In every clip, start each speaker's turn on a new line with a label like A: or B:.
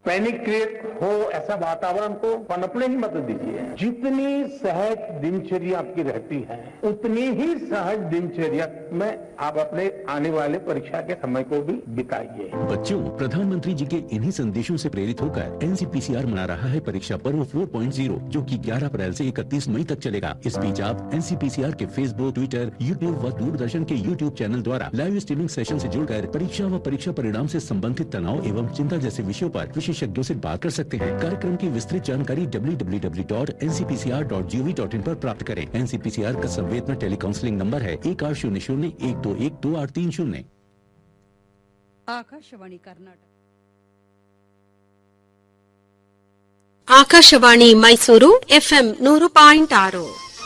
A: Panic create हो ऐसा वातावरण को पनपने ही मत दीजिए जितनी सहज दिनचर्या आपकी रहती है उतनी ही सहज दिनचर्या में आप अपने आने वाले परीक्षा के समय को भी बिताइए
B: बच्चों प्रधानमंत्री जी के इन्हीं संदेशों से प्रेरित होकर एनसीपीसीआर मना रहा है परीक्षा पर्व 4.0 जो कि 11 अप्रैल से 31 मई तक चलेगा इस बीच आप एनसीपीसीआर के फेसबुक ट्विटर यूट्यूब व दूरदर्शन के यूट्यूब चैनल द्वारा लाइव स्ट्रीमिंग सेशन से जुड़कर परीक्षा व परीक्षा परिणाम से संबंधित तनाव एवं चिंता जैसे विषयों पर विशेषज्ञों से बात कर सकते हैं कार्यक्रम की विस्तृत जानकारी www.ncpcr.gov.in पर प्राप्त करें एनसीपीसीआर का संवेदना टेली काउंसलिंग नंबर है एक आठ शून्य शून्य एक दो एक दो आठ तीन शून्य
C: ಆಕಾಶವಾಣಿ ಕರ್ನಾಟಕ
D: ಆಕಾಶವಾಣಿ ಮೈಸೂರು ಎಫ್ಎಂ ನೂರು ಪಾಯಿಂಟ್ ಆರು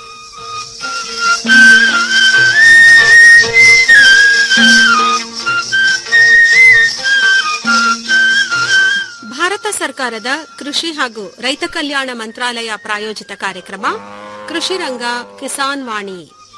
D: ಭಾರತ ಸರ್ಕಾರದ ಕೃಷಿ ಹಾಗೂ ರೈತ ಕಲ್ಯಾಣ ಮಂತ್ರಾಲಯ ಪ್ರಾಯೋಜಿತ ಕಾರ್ಯಕ್ರಮ ಕೃಷಿ ರಂಗ ಕಿಸಾನ್ ವಾಣಿ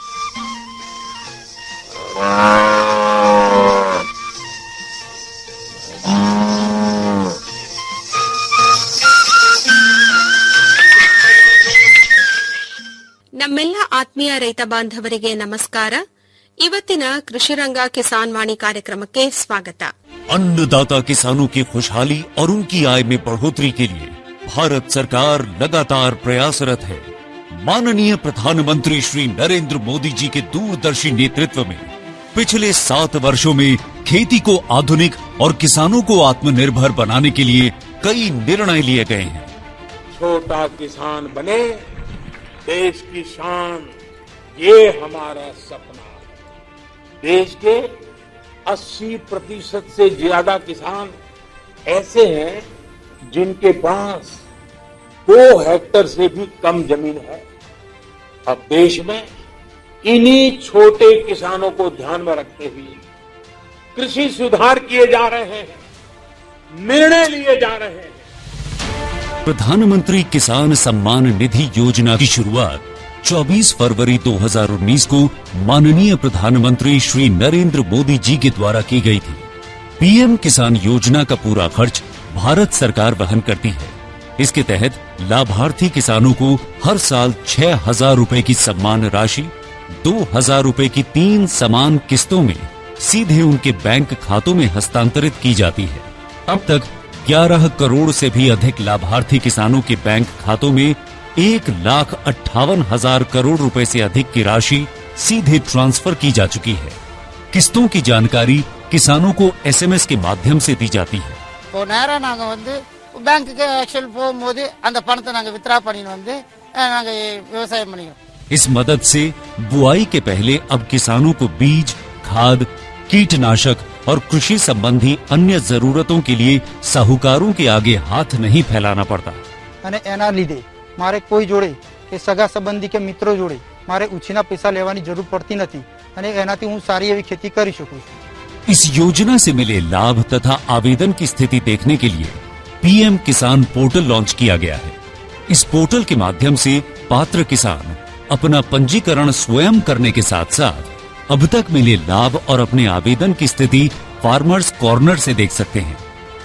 D: ನಮ್ಮೆಲ್ಲ ಆತ್ಮೀಯ ರೈತ ಬಾಂಧವರಿಗೆ ನಮಸ್ಕಾರ ಇವತ್ತಿನ ಕೃಷಿರಂಗ ಕಿಸಾನ್ ವಾಣಿ ಕಾರ್ಯಕ್ರಮಕ್ಕೆ ಸ್ವಾಗತ
E: अन्नदाता किसानों की खुशहाली और उनकी आय में बढ़ोतरी के लिए भारत सरकार लगातार प्रयासरत है माननीय प्रधानमंत्री श्री नरेंद्र मोदी जी के दूरदर्शी नेतृत्व में पिछले सात वर्षों में खेती को आधुनिक और किसानों को आत्मनिर्भर बनाने के लिए कई निर्णय लिए गए हैं
F: छोटा किसान बने देश की शान ये हमारा सपना है देश के 80 प्रतिशत से ज्यादा किसान ऐसे हैं जिनके पास दो हेक्टर से भी कम जमीन है अब देश में इन्हीं छोटे किसानों को ध्यान में रखते हुए कृषि सुधार किए जा रहे हैं निर्णय लिए जा रहे हैं
E: प्रधानमंत्री किसान सम्मान निधि योजना की शुरुआत 24 फरवरी 2019 को माननीय प्रधानमंत्री श्री नरेंद्र मोदी जी के द्वारा की गई थी पीएम किसान योजना का पूरा खर्च भारत सरकार वहन करती है इसके तहत लाभार्थी किसानों को हर साल छह हजार रूपए की सम्मान राशि दो हजार रूपए की तीन समान किस्तों में सीधे उनके बैंक खातों में हस्तांतरित की जाती है अब तक 11 करोड़ से भी अधिक लाभार्थी किसानों के बैंक खातों में एक लाख अट्ठावन हजार करोड़ रुपए से अधिक की राशि सीधे ट्रांसफर की जा चुकी है किस्तों की जानकारी किसानों को एसएमएस के माध्यम से दी जाती है
G: இப்போ நேராக நாங்கள் வந்து பேங்க்குக்கு ஆக்சுவல் போகும்போது அந்த பணத்தை நாங்கள் வித்ரா பண்ணிட்டு வந்து நாங்கள் விவசாயம் பண்ணிக்கிறோம்
E: इस मदद से बुआई के पहले अब किसानों को बीज खाद कीटनाशक और कृषि संबंधी अन्य जरूरतों के लिए साहूकारों के आगे हाथ नहीं फैलाना पड़ता
H: અને એના લીધે મારે કોઈ જોડે કે સગા સંબંધી કે મિત્રો જોડે મારે ઉછીના પૈસા લેવાની જરૂર પડતી નથી અને એનાથી હું સારી એવી खेती કરી શકું છું
E: इस योजना से मिले लाभ तथा आवेदन की स्थिति देखने के लिए पीएम किसान पोर्टल लॉन्च किया गया है इस पोर्टल के माध्यम से पात्र किसान अपना पंजीकरण स्वयं करने के साथ साथ अब तक मिले लाभ और अपने आवेदन की स्थिति फार्मर्स कॉर्नर से देख सकते हैं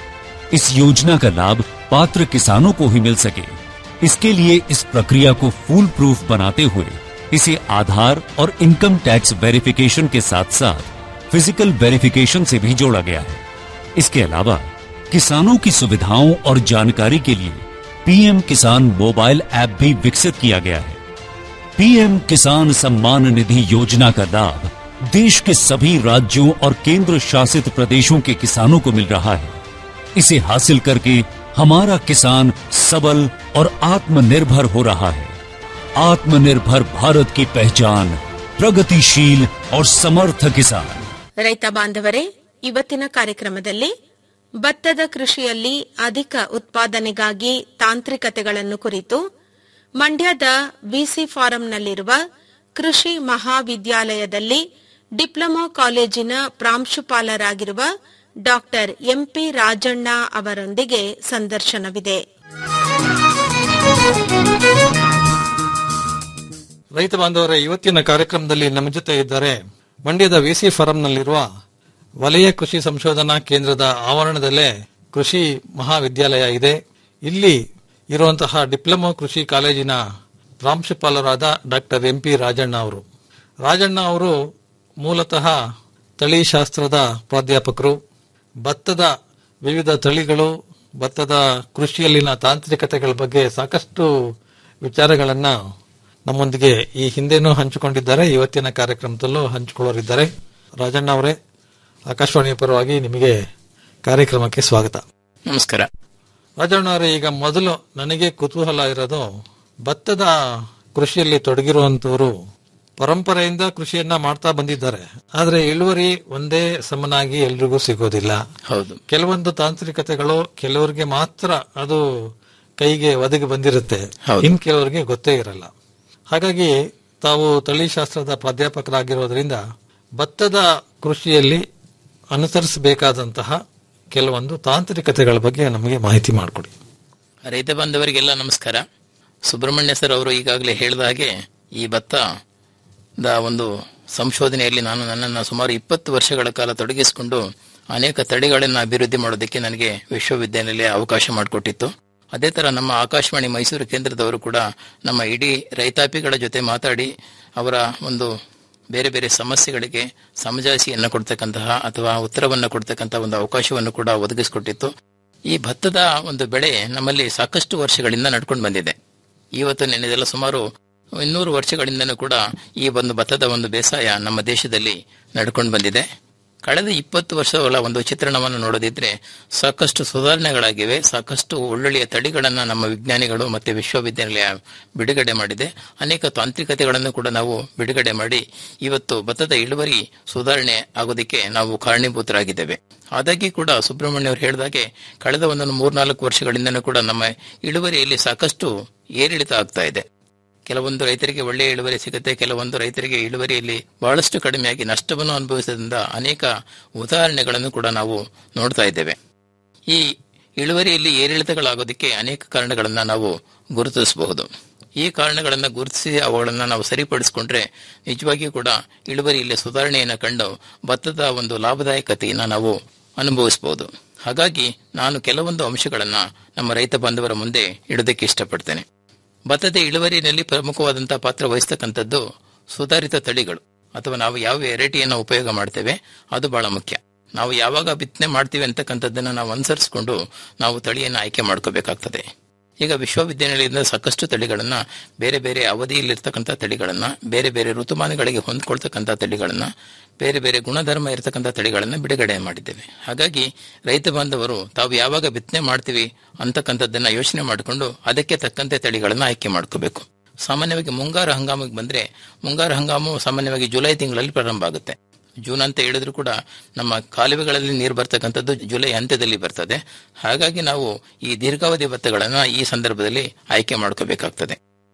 E: इस योजना का लाभ पात्र किसानों को ही मिल सके इसके लिए इस प्रक्रिया को फूल प्रूफ बनाते हुए इसे आधार और इनकम टैक्स वेरिफिकेशन के साथ साथ फिजिकल वेरिफिकेशन से भी जोड़ा गया है इसके अलावा किसानों की सुविधाओं और जानकारी के लिए पीएम किसान मोबाइल ऐप भी विकसित किया गया है पीएम किसान सम्मान निधि योजना का लाभ देश के सभी राज्यों और केंद्र शासित प्रदेशों के किसानों को मिल रहा है इसे हासिल करके हमारा किसान सबल और आत्मनिर्भर हो रहा है आत्मनिर्भर भारत की पहचान प्रगतिशील और समर्थ किसान
D: ರೈತ ಬಾಂಧವರೇ ಇವತ್ತಿನ ಕಾರ್ಯಕ್ರಮದಲ್ಲಿ ಭತ್ತದ ಕೃಷಿಯಲ್ಲಿ ಅಧಿಕ ಉತ್ಪಾದನೆಗಾಗಿ ತಾಂತ್ರಿಕತೆಗಳನ್ನು ಕುರಿತು ಮಂಡ್ಯದ ಬಿಸಿ ಫಾರಂನಲ್ಲಿರುವ ಕೃಷಿ ಮಹಾವಿದ್ಯಾಲಯದಲ್ಲಿ ಡಿಪ್ಲೊಮಾ ಕಾಲೇಜಿನ ಪ್ರಾಂಶುಪಾಲರಾಗಿರುವ ಡಾಕ್ಟರ್ ಎಂಪಿ ರಾಜಣ್ಣ ಅವರೊಂದಿಗೆ ಸಂದರ್ಶನವಿದೆ
I: ರೈತ ಬಾಂಧವರ ಇವತ್ತಿನ ಕಾರ್ಯಕ್ರಮದಲ್ಲಿ ನಮ್ಮ ಜೊತೆ ಇದ್ದಾರೆ ಮಂಡ್ಯದ ವಿಸಿ ಫಾರಂನಲ್ಲಿರುವ ವಲಯ ಕೃಷಿ ಸಂಶೋಧನಾ ಕೇಂದ್ರದ ಆವರಣದಲ್ಲೇ ಕೃಷಿ ಮಹಾವಿದ್ಯಾಲಯ ಇದೆ ಇಲ್ಲಿ ಇರುವಂತಹ ಡಿಪ್ಲೊಮಾ ಕೃಷಿ ಕಾಲೇಜಿನ ಪ್ರಾಂಶುಪಾಲರಾದ ಡಾಕ್ಟರ್ ಎಂ ಪಿ ರಾಜಣ್ಣ ಅವರು ರಾಜಣ್ಣ ಅವರು ಮೂಲತಃ ತಳಿಶಾಸ್ತ್ರದ ಪ್ರಾಧ್ಯಾಪಕರು ಭತ್ತದ ವಿವಿಧ ತಳಿಗಳು ಭತ್ತದ ಕೃಷಿಯಲ್ಲಿನ ತಾಂತ್ರಿಕತೆಗಳ ಬಗ್ಗೆ ಸಾಕಷ್ಟು ವಿಚಾರಗಳನ್ನ ನಮ್ಮೊಂದಿಗೆ ಈ ಹಿಂದೆನೂ ಹಂಚಿಕೊಂಡಿದ್ದಾರೆ ಇವತ್ತಿನ ಕಾರ್ಯಕ್ರಮದಲ್ಲೂ ಹಂಚಿಕೊಳ್ಳೋರಿದ್ದಾರೆ ರಾಜಣ್ಣ ಅವರೇ ಆಕಾಶವಾಣಿಯ ಪರವಾಗಿ ನಿಮಗೆ ಕಾರ್ಯಕ್ರಮಕ್ಕೆ ಸ್ವಾಗತ
C: ನಮಸ್ಕಾರ
I: ರಾಜಣ್ಣ ಅವರೇ ಈಗ ಮೊದಲು ನನಗೆ ಕುತೂಹಲ ಇರೋದು ಭತ್ತದ ಕೃಷಿಯಲ್ಲಿ ತೊಡಗಿರುವಂತವರು ಪರಂಪರೆಯಿಂದ ಕೃಷಿಯನ್ನ ಮಾಡ್ತಾ ಬಂದಿದ್ದಾರೆ ಆದ್ರೆ ಇಳುವರಿ ಒಂದೇ ಸಮನಾಗಿ ಎಲ್ರಿಗೂ ಸಿಗೋದಿಲ್ಲ
C: ಹೌದು
I: ಕೆಲವೊಂದು ತಾಂತ್ರಿಕತೆಗಳು ಕೆಲವರಿಗೆ ಮಾತ್ರ ಅದು ಕೈಗೆ ಒದಗಿ ಬಂದಿರುತ್ತೆ
C: ಹೌದು.
I: ಇನ್ ಕೆಲವರಿಗೆ ಗೊತ್ತೇ ಇರಲ್ಲ ಹಾಗಾಗಿ ತಾವು ತಳಿಶಾಸ್ತ್ರದ ಪ್ರಾಧ್ಯಾಪಕರಾಗಿರೋದ್ರಿಂದ ಭತ್ತದ ಕೃಷಿಯಲ್ಲಿ ಅನುಸರಿಸಬೇಕಾದಂತಹ ಕೆಲವೊಂದು ತಾಂತ್ರಿಕತೆಗಳ ಬಗ್ಗೆ ನಮಗೆ ಮಾಹಿತಿ ಮಾಡಿಕೊಡಿ
C: ರೈತ ಬಾಂಧವರಿಗೆಲ್ಲ ನಮಸ್ಕಾರ ಸುಬ್ರಹ್ಮಣ್ಯ ಸರ್ ಅವರು ಈಗಾಗಲೇ ಹೇಳಿದ ಹಾಗೆ ಈ ಭತ್ತದ ಒಂದು ಸಂಶೋಧನೆಯಲ್ಲಿ ನಾನು ನನ್ನನ್ನು ಸುಮಾರು ಇಪ್ಪತ್ತು ವರ್ಷಗಳ ಕಾಲ ತೊಡಗಿಸಿಕೊಂಡು ಅನೇಕ ತಳಿಗಳನ್ನು ಅಭಿವೃದ್ಧಿ ಮಾಡೋದಕ್ಕೆ ನನಗೆ ವಿಶ್ವವಿದ್ಯಾನಿಲಯ ಅವಕಾಶ ಮಾಡಿಕೊಟ್ಟಿತ್ತು ಅದೇ ತರ ನಮ್ಮ ಆಕಾಶವಾಣಿ ಮೈಸೂರು ಕೇಂದ್ರದವರು ಕೂಡ ನಮ್ಮ ಇಡೀ ರೈತಾಪಿಗಳ ಜೊತೆ ಮಾತಾಡಿ ಅವರ ಒಂದು ಬೇರೆ ಬೇರೆ ಸಮಸ್ಯೆಗಳಿಗೆ ಸಮಜಾಯಿಸಿಯನ್ನ ಕೊಡ್ತಕ್ಕಂತಹ ಅಥವಾ ಉತ್ತರವನ್ನ ಕೊಡ್ತಕ್ಕಂತಹ ಒಂದು ಅವಕಾಶವನ್ನು ಕೂಡ ಒದಗಿಸಿಕೊಟ್ಟಿತ್ತು ಈ ಭತ್ತದ ಒಂದು ಬೆಳೆ ನಮ್ಮಲ್ಲಿ ಸಾಕಷ್ಟು ವರ್ಷಗಳಿಂದ ನಡ್ಕೊಂಡು ಬಂದಿದೆ ಇವತ್ತು ನೆನೆದೆಲ್ಲ ಸುಮಾರು ಇನ್ನೂರು ವರ್ಷಗಳಿಂದನೂ ಕೂಡ ಈ ಒಂದು ಭತ್ತದ ಒಂದು ಬೇಸಾಯ ನಮ್ಮ ದೇಶದಲ್ಲಿ ನಡ್ಕೊಂಡು ಬಂದಿದೆ ಕಳೆದ ಇಪ್ಪತ್ತು ವರ್ಷಗಳ ಒಂದು ಚಿತ್ರಣವನ್ನು ನೋಡೋದಿದ್ರೆ ಸಾಕಷ್ಟು ಸುಧಾರಣೆಗಳಾಗಿವೆ ಸಾಕಷ್ಟು ಒಳ್ಳೊಳ್ಳೆಯ ತಳಿಗಳನ್ನು ನಮ್ಮ ವಿಜ್ಞಾನಿಗಳು ಮತ್ತೆ ವಿಶ್ವವಿದ್ಯಾನಿಲಯ ಬಿಡುಗಡೆ ಮಾಡಿದೆ ಅನೇಕ ತಾಂತ್ರಿಕತೆಗಳನ್ನು ಕೂಡ ನಾವು ಬಿಡುಗಡೆ ಮಾಡಿ ಇವತ್ತು ಭತ್ತದ ಇಳುವರಿ ಸುಧಾರಣೆ ಆಗೋದಕ್ಕೆ ನಾವು ಕಾರಣೀಭೂತರಾಗಿದ್ದೇವೆ ಆದಾಗ್ಯೂ ಕೂಡ ಸುಬ್ರಹ್ಮಣ್ಯ ಅವರು ಹೇಳಿದಾಗೆ ಕಳೆದ ಒಂದೊಂದು ಮೂರ್ನಾಲ್ಕು ವರ್ಷಗಳಿಂದನೂ ಕೂಡ ನಮ್ಮ ಇಳುವರಿಯಲ್ಲಿ ಸಾಕಷ್ಟು ಏರಿಳಿತ ಆಗ್ತಾ ಇದೆ ಕೆಲವೊಂದು ರೈತರಿಗೆ ಒಳ್ಳೆಯ ಇಳುವರಿ ಸಿಗುತ್ತೆ ಕೆಲವೊಂದು ರೈತರಿಗೆ ಇಳುವರಿಯಲ್ಲಿ ಬಹಳಷ್ಟು ಕಡಿಮೆಯಾಗಿ ನಷ್ಟವನ್ನು ಅನುಭವಿಸಿದ್ರಿಂದ ಅನೇಕ ಉದಾಹರಣೆಗಳನ್ನು ಕೂಡ ನಾವು ನೋಡ್ತಾ ಇದ್ದೇವೆ ಈ ಇಳುವರಿಯಲ್ಲಿ ಏರಿಳಿತಗಳಾಗೋದಕ್ಕೆ ಅನೇಕ ಕಾರಣಗಳನ್ನ ನಾವು ಗುರುತಿಸಬಹುದು ಈ ಕಾರಣಗಳನ್ನ ಗುರುತಿಸಿ ಅವುಗಳನ್ನ ನಾವು ಸರಿಪಡಿಸಿಕೊಂಡ್ರೆ ನಿಜವಾಗಿಯೂ ಕೂಡ ಇಳುವರಿಯಲ್ಲಿ ಸುಧಾರಣೆಯನ್ನು ಕಂಡು ಭತ್ತದ ಒಂದು ಲಾಭದಾಯಕತೆಯನ್ನು ನಾವು ಅನುಭವಿಸಬಹುದು ಹಾಗಾಗಿ ನಾನು ಕೆಲವೊಂದು ಅಂಶಗಳನ್ನ ನಮ್ಮ ರೈತ ಬಾಂಧವರ ಮುಂದೆ ಇಡೋದಕ್ಕೆ ಇಷ್ಟಪಡ್ತೇನೆ ಭತ್ತದ ಇಳುವರಿಯಲ್ಲಿ ಪ್ರಮುಖವಾದಂತಹ ಪಾತ್ರ ವಹಿಸ್ತಕ್ಕಂಥದ್ದು ಸುಧಾರಿತ ತಳಿಗಳು ಅಥವಾ ನಾವು ಯಾವ ವೆರೈಟಿಯನ್ನು ಉಪಯೋಗ ಮಾಡ್ತೇವೆ ಅದು ಬಹಳ ಮುಖ್ಯ ನಾವು ಯಾವಾಗ ಬಿತ್ತನೆ ಮಾಡ್ತೀವಿ ಅಂತಕ್ಕಂಥದ್ದನ್ನ ನಾವು ಅನುಸರಿಸಿಕೊಂಡು ನಾವು ತಳಿಯನ್ನು ಆಯ್ಕೆ ಮಾಡ್ಕೋಬೇಕಾಗ್ತದೆ ಈಗ ವಿಶ್ವವಿದ್ಯಾನಿಲಯದಿಂದ ಸಾಕಷ್ಟು ತಳಿಗಳನ್ನ ಬೇರೆ ಬೇರೆ ಅವಧಿಯಲ್ಲಿರ್ತಕ್ಕಂಥ ತಳಿಗಳನ್ನ ಬೇರೆ ಬೇರೆ ಋತುಮಾನಗಳಿಗೆ ಹೊಂದ್ಕೊಳ್ತಕ್ಕಂಥ ತಳಿಗಳನ್ನ ಬೇರೆ ಬೇರೆ ಗುಣಧರ್ಮ ಇರತಕ್ಕಂಥ ತಳಿಗಳನ್ನ ಬಿಡುಗಡೆ ಮಾಡಿದ್ದೇವೆ ಹಾಗಾಗಿ ರೈತ ಬಾಂಧವರು ತಾವು ಯಾವಾಗ ಬಿತ್ತನೆ ಮಾಡ್ತೀವಿ ಅಂತಕ್ಕಂಥದ್ದನ್ನ ಯೋಚನೆ ಮಾಡಿಕೊಂಡು ಅದಕ್ಕೆ ತಕ್ಕಂತೆ ತಳಿಗಳನ್ನ ಆಯ್ಕೆ ಮಾಡ್ಕೋಬೇಕು ಸಾಮಾನ್ಯವಾಗಿ ಮುಂಗಾರು ಹಂಗಾಮಿಗೆ ಬಂದ್ರೆ ಮುಂಗಾರು ಹಂಗಾಮು ಸಾಮಾನ್ಯವಾಗಿ ಜುಲೈ ತಿಂಗಳಲ್ಲಿ ಪ್ರಾರಂಭ ಆಗುತ್ತೆ ಜೂನ್ ಅಂತ ಹೇಳಿದ್ರು ಕೂಡ ನಮ್ಮ ಕಾಲುವೆಗಳಲ್ಲಿ ನೀರು ಬರ್ತಕ್ಕಂಥದ್ದು ಜುಲೈ ಅಂತ್ಯದಲ್ಲಿ ಬರ್ತದೆ ಹಾಗಾಗಿ ನಾವು ಈ ದೀರ್ಘಾವಧಿ ಭತ್ತಗಳನ್ನ ಈ ಸಂದರ್ಭದಲ್ಲಿ ಆಯ್ಕೆ ಮಾಡ್ಕೋಬೇಕಾಗ್ತದೆ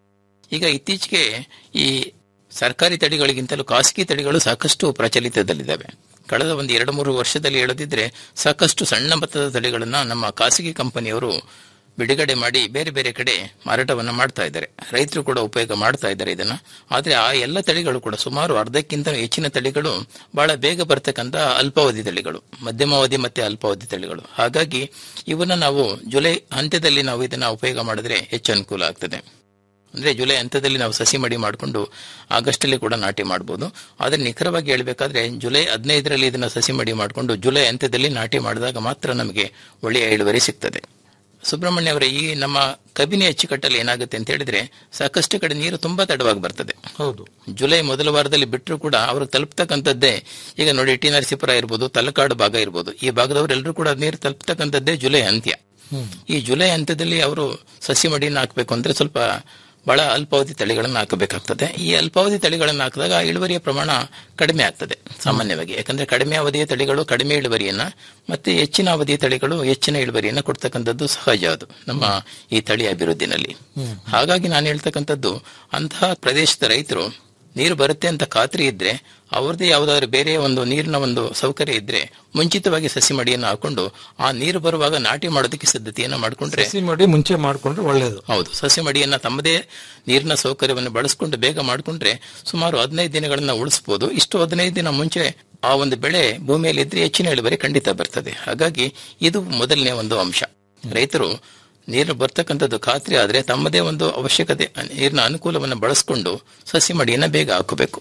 C: ಈಗ ಇತ್ತೀಚೆಗೆ ಈ ಸರ್ಕಾರಿ ತಳಿಗಳಿಗಿಂತಲೂ ಖಾಸಗಿ ತಳಿಗಳು ಸಾಕಷ್ಟು ಪ್ರಚಲಿತದಲ್ಲಿದ್ದಾವೆ ಕಳೆದ ಒಂದು ಎರಡು ಮೂರು ವರ್ಷದಲ್ಲಿ ಹೇಳದಿದ್ರೆ ಸಾಕಷ್ಟು ಸಣ್ಣ ಭತ್ತದ ತಳಿಗಳನ್ನ ನಮ್ಮ ಖಾಸಗಿ ಕಂಪನಿಯವರು ಬಿಡುಗಡೆ ಮಾಡಿ ಬೇರೆ ಬೇರೆ ಕಡೆ ಮಾರಾಟವನ್ನ ಮಾಡ್ತಾ ಇದ್ದಾರೆ ರೈತರು ಕೂಡ ಉಪಯೋಗ ಮಾಡ್ತಾ ಇದ್ದಾರೆ ಇದನ್ನ ಆದ್ರೆ ಆ ಎಲ್ಲ ತಳಿಗಳು ಕೂಡ ಸುಮಾರು ಅರ್ಧಕ್ಕಿಂತ ಹೆಚ್ಚಿನ ತಳಿಗಳು ಬಹಳ ಬೇಗ ಬರ್ತಕ್ಕಂತ ಅಲ್ಪಾವಧಿ ತಳಿಗಳು ಮಧ್ಯಮಾವಧಿ ಮತ್ತೆ ಅಲ್ಪಾವಧಿ ತಳಿಗಳು ಹಾಗಾಗಿ ಇವನ್ನ ನಾವು ಜುಲೈ ಅಂತ್ಯದಲ್ಲಿ ನಾವು ಇದನ್ನ ಉಪಯೋಗ ಮಾಡಿದ್ರೆ ಹೆಚ್ಚು ಅನುಕೂಲ ಆಗ್ತದೆ ಅಂದ್ರೆ ಜುಲೈ ಹಂತದಲ್ಲಿ ನಾವು ಸಸಿ ಮಡಿ ಮಾಡಿಕೊಂಡು ಆಗಸ್ಟ್ ಅಲ್ಲಿ ಕೂಡ ನಾಟಿ ಮಾಡಬಹುದು ಆದ್ರೆ ನಿಖರವಾಗಿ ಹೇಳ್ಬೇಕಾದ್ರೆ ಜುಲೈ ಹದಿನೈದರಲ್ಲಿ ಇದನ್ನ ಸಸಿ ಮಡಿ ಮಾಡಿಕೊಂಡು ಜುಲೈ ಅಂತ್ಯದಲ್ಲಿ ನಾಟಿ ಮಾಡಿದಾಗ ಮಾತ್ರ ನಮಗೆ ಒಳ್ಳೆಯ ಇಳುವರಿ ಸಿಗ್ತದೆ ಸುಬ್ರಹ್ಮಣ್ಯ ಅವರೇ ಈ ನಮ್ಮ ಕಬಿನಿ ಅಚ್ಚುಕಟ್ಟಲ್ಲಿ ಏನಾಗುತ್ತೆ ಅಂತ ಹೇಳಿದ್ರೆ ಸಾಕಷ್ಟು ಕಡೆ ನೀರು ತುಂಬಾ ತಡವಾಗಿ ಬರ್ತದೆ
I: ಹೌದು
C: ಜುಲೈ ಮೊದಲ ವಾರದಲ್ಲಿ ಬಿಟ್ಟರು ಕೂಡ ಅವ್ರಿಗೆ ತಲುಪ್ತಕ್ಕಂಥದ್ದೇ ಈಗ ನೋಡಿ ಟಿ ನರಸೀಪುರ ಇರ್ಬೋದು ತಲಕಾಡು ಭಾಗ ಇರ್ಬೋದು ಈ ಭಾಗದವರೆಲ್ಲರೂ ಕೂಡ ನೀರು ತಲುಪ್ತಕ್ಕಂಥದ್ದೇ ಜುಲೈ ಅಂತ್ಯ ಈ ಜುಲೈ ಅಂತ್ಯದಲ್ಲಿ ಅವರು ಸಸಿ ಮಡಿನ ಹಾಕಬೇಕು ಅಂದ್ರೆ ಸ್ವಲ್ಪ ಬಹಳ ಅಲ್ಪಾವಧಿ ತಳಿಗಳನ್ನು ಹಾಕಬೇಕಾಗ್ತದೆ ಈ ಅಲ್ಪಾವಧಿ ತಳಿಗಳನ್ನು ಹಾಕಿದಾಗ ಇಳುವರಿಯ ಪ್ರಮಾಣ ಕಡಿಮೆ ಆಗ್ತದೆ ಸಾಮಾನ್ಯವಾಗಿ ಯಾಕಂದ್ರೆ ಕಡಿಮೆ ಅವಧಿಯ ತಳಿಗಳು ಕಡಿಮೆ ಇಳುವರಿಯನ್ನ ಮತ್ತೆ ಹೆಚ್ಚಿನ ಅವಧಿಯ ತಳಿಗಳು ಹೆಚ್ಚಿನ ಇಳುವರಿಯನ್ನ ಕೊಡ್ತಕ್ಕಂಥದ್ದು ಸಹಜ ಅದು ನಮ್ಮ ಈ ತಳಿ ಅಭಿವೃದ್ಧಿನಲ್ಲಿ ಹಾಗಾಗಿ ನಾನು ಹೇಳ್ತಕ್ಕಂಥದ್ದು ಅಂತಹ ಪ್ರದೇಶದ ರೈತರು ನೀರು ಬರುತ್ತೆ ಅಂತ ಖಾತ್ರಿ ಇದ್ರೆ ಅವ್ರದ್ದೇ ಯಾವ್ದಾದ್ರು ಬೇರೆ ಒಂದು ನೀರಿನ ಒಂದು ಸೌಕರ್ಯ ಇದ್ರೆ ಮುಂಚಿತವಾಗಿ ಸಸಿ ಮಡಿಯನ್ನು ಹಾಕೊಂಡು ಆ ನೀರು ಬರುವಾಗ ನಾಟಿ ಮಾಡೋದಕ್ಕೆ ಸಿದ್ಧತೆಯನ್ನ ಮಾಡ್ಕೊಂಡ್ರೆ
I: ಸಸಿ ಮಾಡಿ ಮುಂಚೆ ಮಾಡ್ಕೊಂಡ್ರೆ ಒಳ್ಳೇದು
C: ಹೌದು ಸಸಿ ಮಡಿಯನ್ನ ತಮ್ಮದೇ ನೀರಿನ ಸೌಕರ್ಯವನ್ನು ಬಳಸ್ಕೊಂಡು ಬೇಗ ಮಾಡ್ಕೊಂಡ್ರೆ ಸುಮಾರು ಹದಿನೈದು ದಿನಗಳನ್ನ ಉಳಿಸಬಹುದು ಇಷ್ಟು ಹದಿನೈದು ದಿನ ಮುಂಚೆ ಆ ಒಂದು ಬೆಳೆ ಭೂಮಿಯಲ್ಲಿ ಇದ್ರೆ ಹೆಚ್ಚಿನ ಇಳುವರಿ ಖಂಡಿತ ಬರ್ತದೆ ಹಾಗಾಗಿ ಇದು ಮೊದಲನೇ ಒಂದು ಅಂಶ ರೈತರು ನೀರು ಬರ್ತಕ್ಕಂಥದ್ದು ಖಾತ್ರಿ ಆದ್ರೆ ತಮ್ಮದೇ ಒಂದು ಅವಶ್ಯಕತೆ ನೀರಿನ ಅನುಕೂಲವನ್ನು ಬಳಸ್ಕೊಂಡು ಸಸಿ ಮಡಿಯನ್ನ ಬೇಗ ಹಾಕಬೇಕು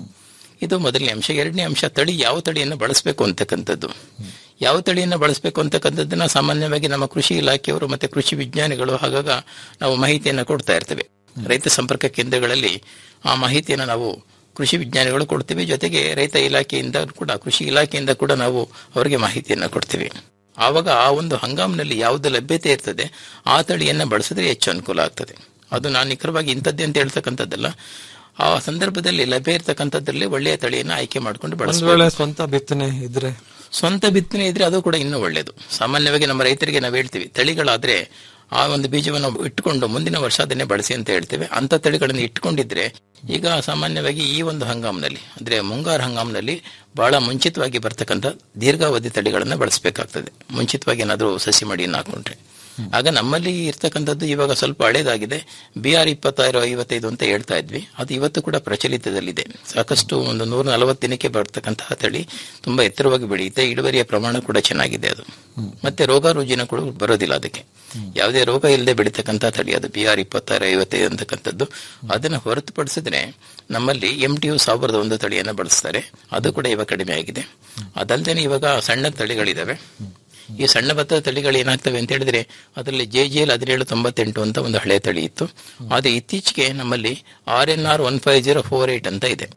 C: ಇದು ಮೊದಲನೇ ಅಂಶ ಎರಡನೇ ಅಂಶ ತಳಿ ಯಾವ ತಳಿಯನ್ನು ಬಳಸಬೇಕು ಅಂತಕ್ಕಂಥದ್ದು ಯಾವ ತಳಿಯನ್ನು ಬಳಸಬೇಕು ಅಂತಕ್ಕಂಥದ್ದನ್ನ ಸಾಮಾನ್ಯವಾಗಿ ನಮ್ಮ ಕೃಷಿ ಇಲಾಖೆಯವರು ಮತ್ತೆ ಕೃಷಿ ವಿಜ್ಞಾನಿಗಳು ಹಾಗಾಗ ನಾವು ಮಾಹಿತಿಯನ್ನು ಕೊಡ್ತಾ ಇರ್ತೇವೆ ರೈತ ಸಂಪರ್ಕ ಕೇಂದ್ರಗಳಲ್ಲಿ ಆ ಮಾಹಿತಿಯನ್ನು ನಾವು ಕೃಷಿ ವಿಜ್ಞಾನಿಗಳು ಕೊಡ್ತೀವಿ ಜೊತೆಗೆ ರೈತ ಇಲಾಖೆಯಿಂದ ಕೂಡ ಕೃಷಿ ಇಲಾಖೆಯಿಂದ ಕೂಡ ನಾವು ಅವರಿಗೆ ಮಾಹಿತಿಯನ್ನು ಕೊಡ್ತೀವಿ ಆವಾಗ ಆ ಒಂದು ಹಂಗಾಮಿನಲ್ಲಿ ಯಾವುದು ಲಭ್ಯತೆ ಇರ್ತದೆ ಆ ತಳಿಯನ್ನ ಬಳಸಿದ್ರೆ ಹೆಚ್ಚು ಅನುಕೂಲ ಆಗ್ತದೆ ಅದು ನಾನು ನಿಖರವಾಗಿ ಇಂಥದ್ದೇ ಅಂತ ಹೇಳ್ತಕ್ಕಂಥದ್ದಲ್ಲ ಆ ಸಂದರ್ಭದಲ್ಲಿ ಲಭ್ಯ ಇರತಕ್ಕಂಥದ್ರಲ್ಲಿ ಒಳ್ಳೆಯ ತಳಿಯನ್ನ ಆಯ್ಕೆ ಮಾಡ್ಕೊಂಡು
I: ಒಂದ್
C: ಬಳಸಬೇಕು
I: ವೇಳೆ ಸ್ವಂತ ಬಿತ್ತನೆ ಇದ್ರೆ
C: ಸ್ವಂತ ಬಿತ್ತನೆ ಇದ್ರೆ ಅದು ಕೂಡ ಇನ್ನೂ ಒಳ್ಳೆಯದು ಸಾಮಾನ್ಯವಾಗಿ ನಮ್ಮ ರೈತರಿಗೆ ನಾವು ಹೇಳ್ತೀವಿ ತಳಿಗಳಾದ್ರೆ ಆ ಒಂದು ಬೀಜವನ್ನು ಇಟ್ಟುಕೊಂಡು ಮುಂದಿನ ವರ್ಷ ಅದನ್ನೇ ಬಳಸಿ ಅಂತ ಹೇಳ್ತೇವೆ ಅಂತ ತಳಿಗಳನ್ನು ಇಟ್ಕೊಂಡಿದ್ರೆ ಈಗ ಸಾಮಾನ್ಯವಾಗಿ ಈ ಒಂದು ಹಂಗಾಮಿನಲ್ಲಿ ಅಂದ್ರೆ ಮುಂಗಾರು ಹಂಗಾಮಿನಲ್ಲಿ ಬಹಳ ಮುಂಚಿತವಾಗಿ ಬರ್ತಕ್ಕಂಥ ದೀರ್ಘಾವಧಿ ತಳಿಗಳನ್ನ ಬಳಸಬೇಕಾಗ್ತದೆ ಮುಂಚಿತವಾಗಿ ಏನಾದರೂ ಸಸಿ ಮಡಿಯನ್ನು ಹಾಕೊಂಡ್ರೆ ಆಗ ನಮ್ಮಲ್ಲಿ ಇರ್ತಕ್ಕಂಥದ್ದು ಇವಾಗ ಸ್ವಲ್ಪ ಹಳೇದಾಗಿದೆ ಬಿ ಆರ್ ಇಪ್ಪತ್ತಾರು ಐವತ್ತೈದು ಅಂತ ಹೇಳ್ತಾ ಇದ್ವಿ ಅದು ಇವತ್ತು ಕೂಡ ಪ್ರಚಲಿತದಲ್ಲಿದೆ ಸಾಕಷ್ಟು ಒಂದು ನೂರ ನಲವತ್ತು ದಿನಕ್ಕೆ ಬರ್ತಕ್ಕಂತಹ ತಳಿ ತುಂಬಾ ಎತ್ತರವಾಗಿ ಬೆಳೆಯುತ್ತೆ ಇಳುವರಿಯ ಪ್ರಮಾಣ ಕೂಡ ಚೆನ್ನಾಗಿದೆ ಅದು ಮತ್ತೆ ರೋಗ ರುಜಿನ ಕೂಡ ಬರೋದಿಲ್ಲ ಅದಕ್ಕೆ ಯಾವುದೇ ರೋಗ ಇಲ್ಲದೆ ಬೆಳೀತಕ್ಕಂಥ ತಳಿ ಅದು ಬಿ ಆರ್ ಇಪ್ಪತ್ತಾರು ಐವತ್ತೈದು ಅಂತಕ್ಕಂಥದ್ದು ಅದನ್ನು ಹೊರತುಪಡಿಸಿದ್ರೆ ನಮ್ಮಲ್ಲಿ ಎಂ ಟಿ ಯು ಸಾವಿರದ ಒಂದು ತಳಿಯನ್ನು ಬಳಸ್ತಾರೆ ಅದು ಕೂಡ ಇವಾಗ ಕಡಿಮೆ ಆಗಿದೆ ಅದಲ್ಲದೆ ಇವಾಗ ಸಣ್ಣ ತಳಿಗಳಿದಾವೆ ಈ ಸಣ್ಣ ಭತ್ತದ ತಳಿಗಳು ಏನಾಗ್ತವೆ ಅಂತ ಹೇಳಿದ್ರೆ ಅದರಲ್ಲಿ ಜೆ ಜಿ ಎಲ್ ಹದಿನೇಳು ತೊಂಬತ್ತೆಂಟು ಅಂತ ಒಂದು ಹಳೆ ತಳಿ ಇತ್ತು ಅದು ಇತ್ತೀಚೆಗೆ ನಮ್ಮಲ್ಲಿ R N R one five zero four eight ಅಂತ ಇದೆ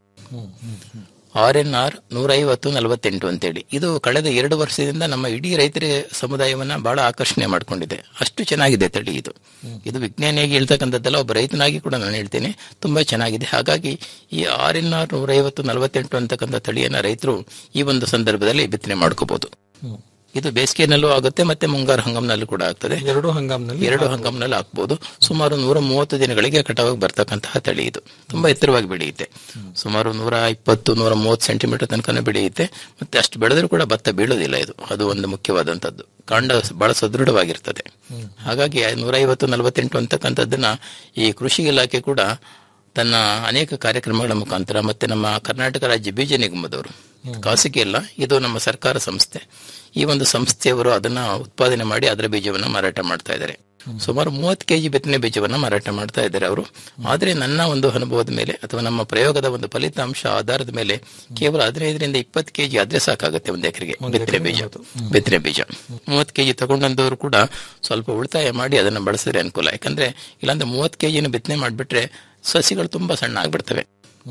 C: ಆರ್ ಎನ್ ಆರ್ ನೂರ ಐವತ್ತು ನಲವತ್ತೆಂಟು ಅಂತೇಳಿ ಇದು ಕಳೆದ ಎರಡು ವರ್ಷದಿಂದ ನಮ್ಮ ಇಡೀ ರೈತರ ಸಮುದಾಯವನ್ನ ಬಹಳ ಆಕರ್ಷಣೆ ಮಾಡ್ಕೊಂಡಿದೆ ಅಷ್ಟು ಚೆನ್ನಾಗಿದೆ ತಳಿ ಇದು ಇದು ವಿಜ್ಞಾನಿಯಾಗಿ ಹೇಳ್ತಕ್ಕಂಥದ್ದಲ್ಲ ಒಬ್ಬ ರೈತನಾಗಿ ಕೂಡ ನಾನು ಹೇಳ್ತೇನೆ ತುಂಬಾ ಚೆನ್ನಾಗಿದೆ ಹಾಗಾಗಿ ಈ ಆರ್ ಎನ್ ಆರ್ ನೂರ ಐವತ್ತು ನಲವತ್ತೆಂಟು ಅಂತಕ್ಕಂಥ ತಳಿಯನ್ನ ರೈತರು ಈ ಒಂದು ಸಂದರ್ಭದಲ್ಲಿ ಬಿತ್ತನೆ ಮಾಡ್ಕೋಬಹುದು ಇದು ಬೇಸಿಗೆನಲ್ಲೂ ಆಗುತ್ತೆ ಮತ್ತೆ ಮುಂಗಾರು ಹಂಗಾಮ್ನಲ್ಲೂ ಕೂಡ ಆಗ್ತದೆ
I: ಎರಡು ಹಂಗಾಮ್ನಲ್ಲಿ
C: ಎರಡು ಹಂಗಾಮ್ನಲ್ಲಿ ಹಾಕ್ಬೋದು ಸುಮಾರು ನೂರ ಮೂವತ್ತು ದಿನಗಳಿಗೆ ಕಟಾವಾಗಿ ಬರ್ತಕ್ಕಂತಹ ತಳಿ ಇದು ತುಂಬಾ ಎತ್ತರವಾಗಿ ಬೆಳೆಯುತ್ತೆ ಸುಮಾರು ನೂರ ಇಪ್ಪತ್ತು ನೂರ ಮೂವತ್ತು ಸೆಂಟಿಮೀಟರ್ ತನಕ ಬೆಳೆಯುತ್ತೆ ಮತ್ತೆ ಅಷ್ಟು ಬೆಳೆದರೂ ಕೂಡ ಭತ್ತ ಬೀಳೋದಿಲ್ಲ ಇದು ಅದು ಒಂದು ಮುಖ್ಯವಾದಂತದ್ದು ಕಾಂಡ ಬಹಳ ಸದೃಢವಾಗಿರ್ತದೆ ಹಾಗಾಗಿ ನೂರ ಐವತ್ತು ನಲವತ್ತೆಂಟು ಅಂತಕ್ಕಂಥದ್ದನ್ನ ಈ ಕೃಷಿ ಇಲಾಖೆ ಕೂಡ ತನ್ನ ಅನೇಕ ಕಾರ್ಯಕ್ರಮಗಳ ಮುಖಾಂತರ ಮತ್ತೆ ನಮ್ಮ ಕರ್ನಾಟಕ ರಾಜ್ಯ ಬೀಜ ನಿಗಮದವರು ಖಾಸಗಿ ಅಲ್ಲ ಇದು ನಮ್ಮ ಸರ್ಕಾರ ಸಂಸ್ಥೆ ಈ ಒಂದು ಸಂಸ್ಥೆಯವರು ಅದನ್ನ ಉತ್ಪಾದನೆ ಮಾಡಿ ಅದರ ಬೀಜವನ್ನ ಮಾರಾಟ ಮಾಡ್ತಾ ಇದ್ದಾರೆ ಸುಮಾರು ಮೂವತ್ತು ಕೆಜಿ ಬಿತ್ತನೆ ಬೀಜವನ್ನ ಮಾರಾಟ ಮಾಡ್ತಾ ಇದ್ದಾರೆ ಅವರು ಆದ್ರೆ ನನ್ನ ಒಂದು ಅನುಭವದ ಮೇಲೆ ಅಥವಾ ನಮ್ಮ ಪ್ರಯೋಗದ ಒಂದು ಫಲಿತಾಂಶ ಆಧಾರದ ಮೇಲೆ ಕೇವಲ ಹದಿನೈದರಿಂದ ಇಪ್ಪತ್ತು ಕೆಜಿ ಆದ್ರೆ ಸಾಕಾಗುತ್ತೆ ಒಂದು ಎಕರೆಗೆ ಬಿತ್ತನೆ ಬೀಜ ಬಿತ್ತನೆ ಬೀಜ ಮೂವತ್ತು ಕೆಜಿ ತಗೊಂಡಂತವರು ಕೂಡ ಸ್ವಲ್ಪ ಉಳಿತಾಯ ಮಾಡಿ ಅದನ್ನ ಬಳಸಿದ್ರೆ ಅನುಕೂಲ ಯಾಕಂದ್ರೆ ಇಲ್ಲಾಂದ್ರೆ ಮೂವತ್ತು ಕೆಜಿನ ಬಿತ್ತನೆ ಮಾಡಿಬಿಟ್ರೆ ಸಸಿಗಳು ತುಂಬಾ ಸಣ್ಣ ಆಗ್ಬಿಡ್ತವೆ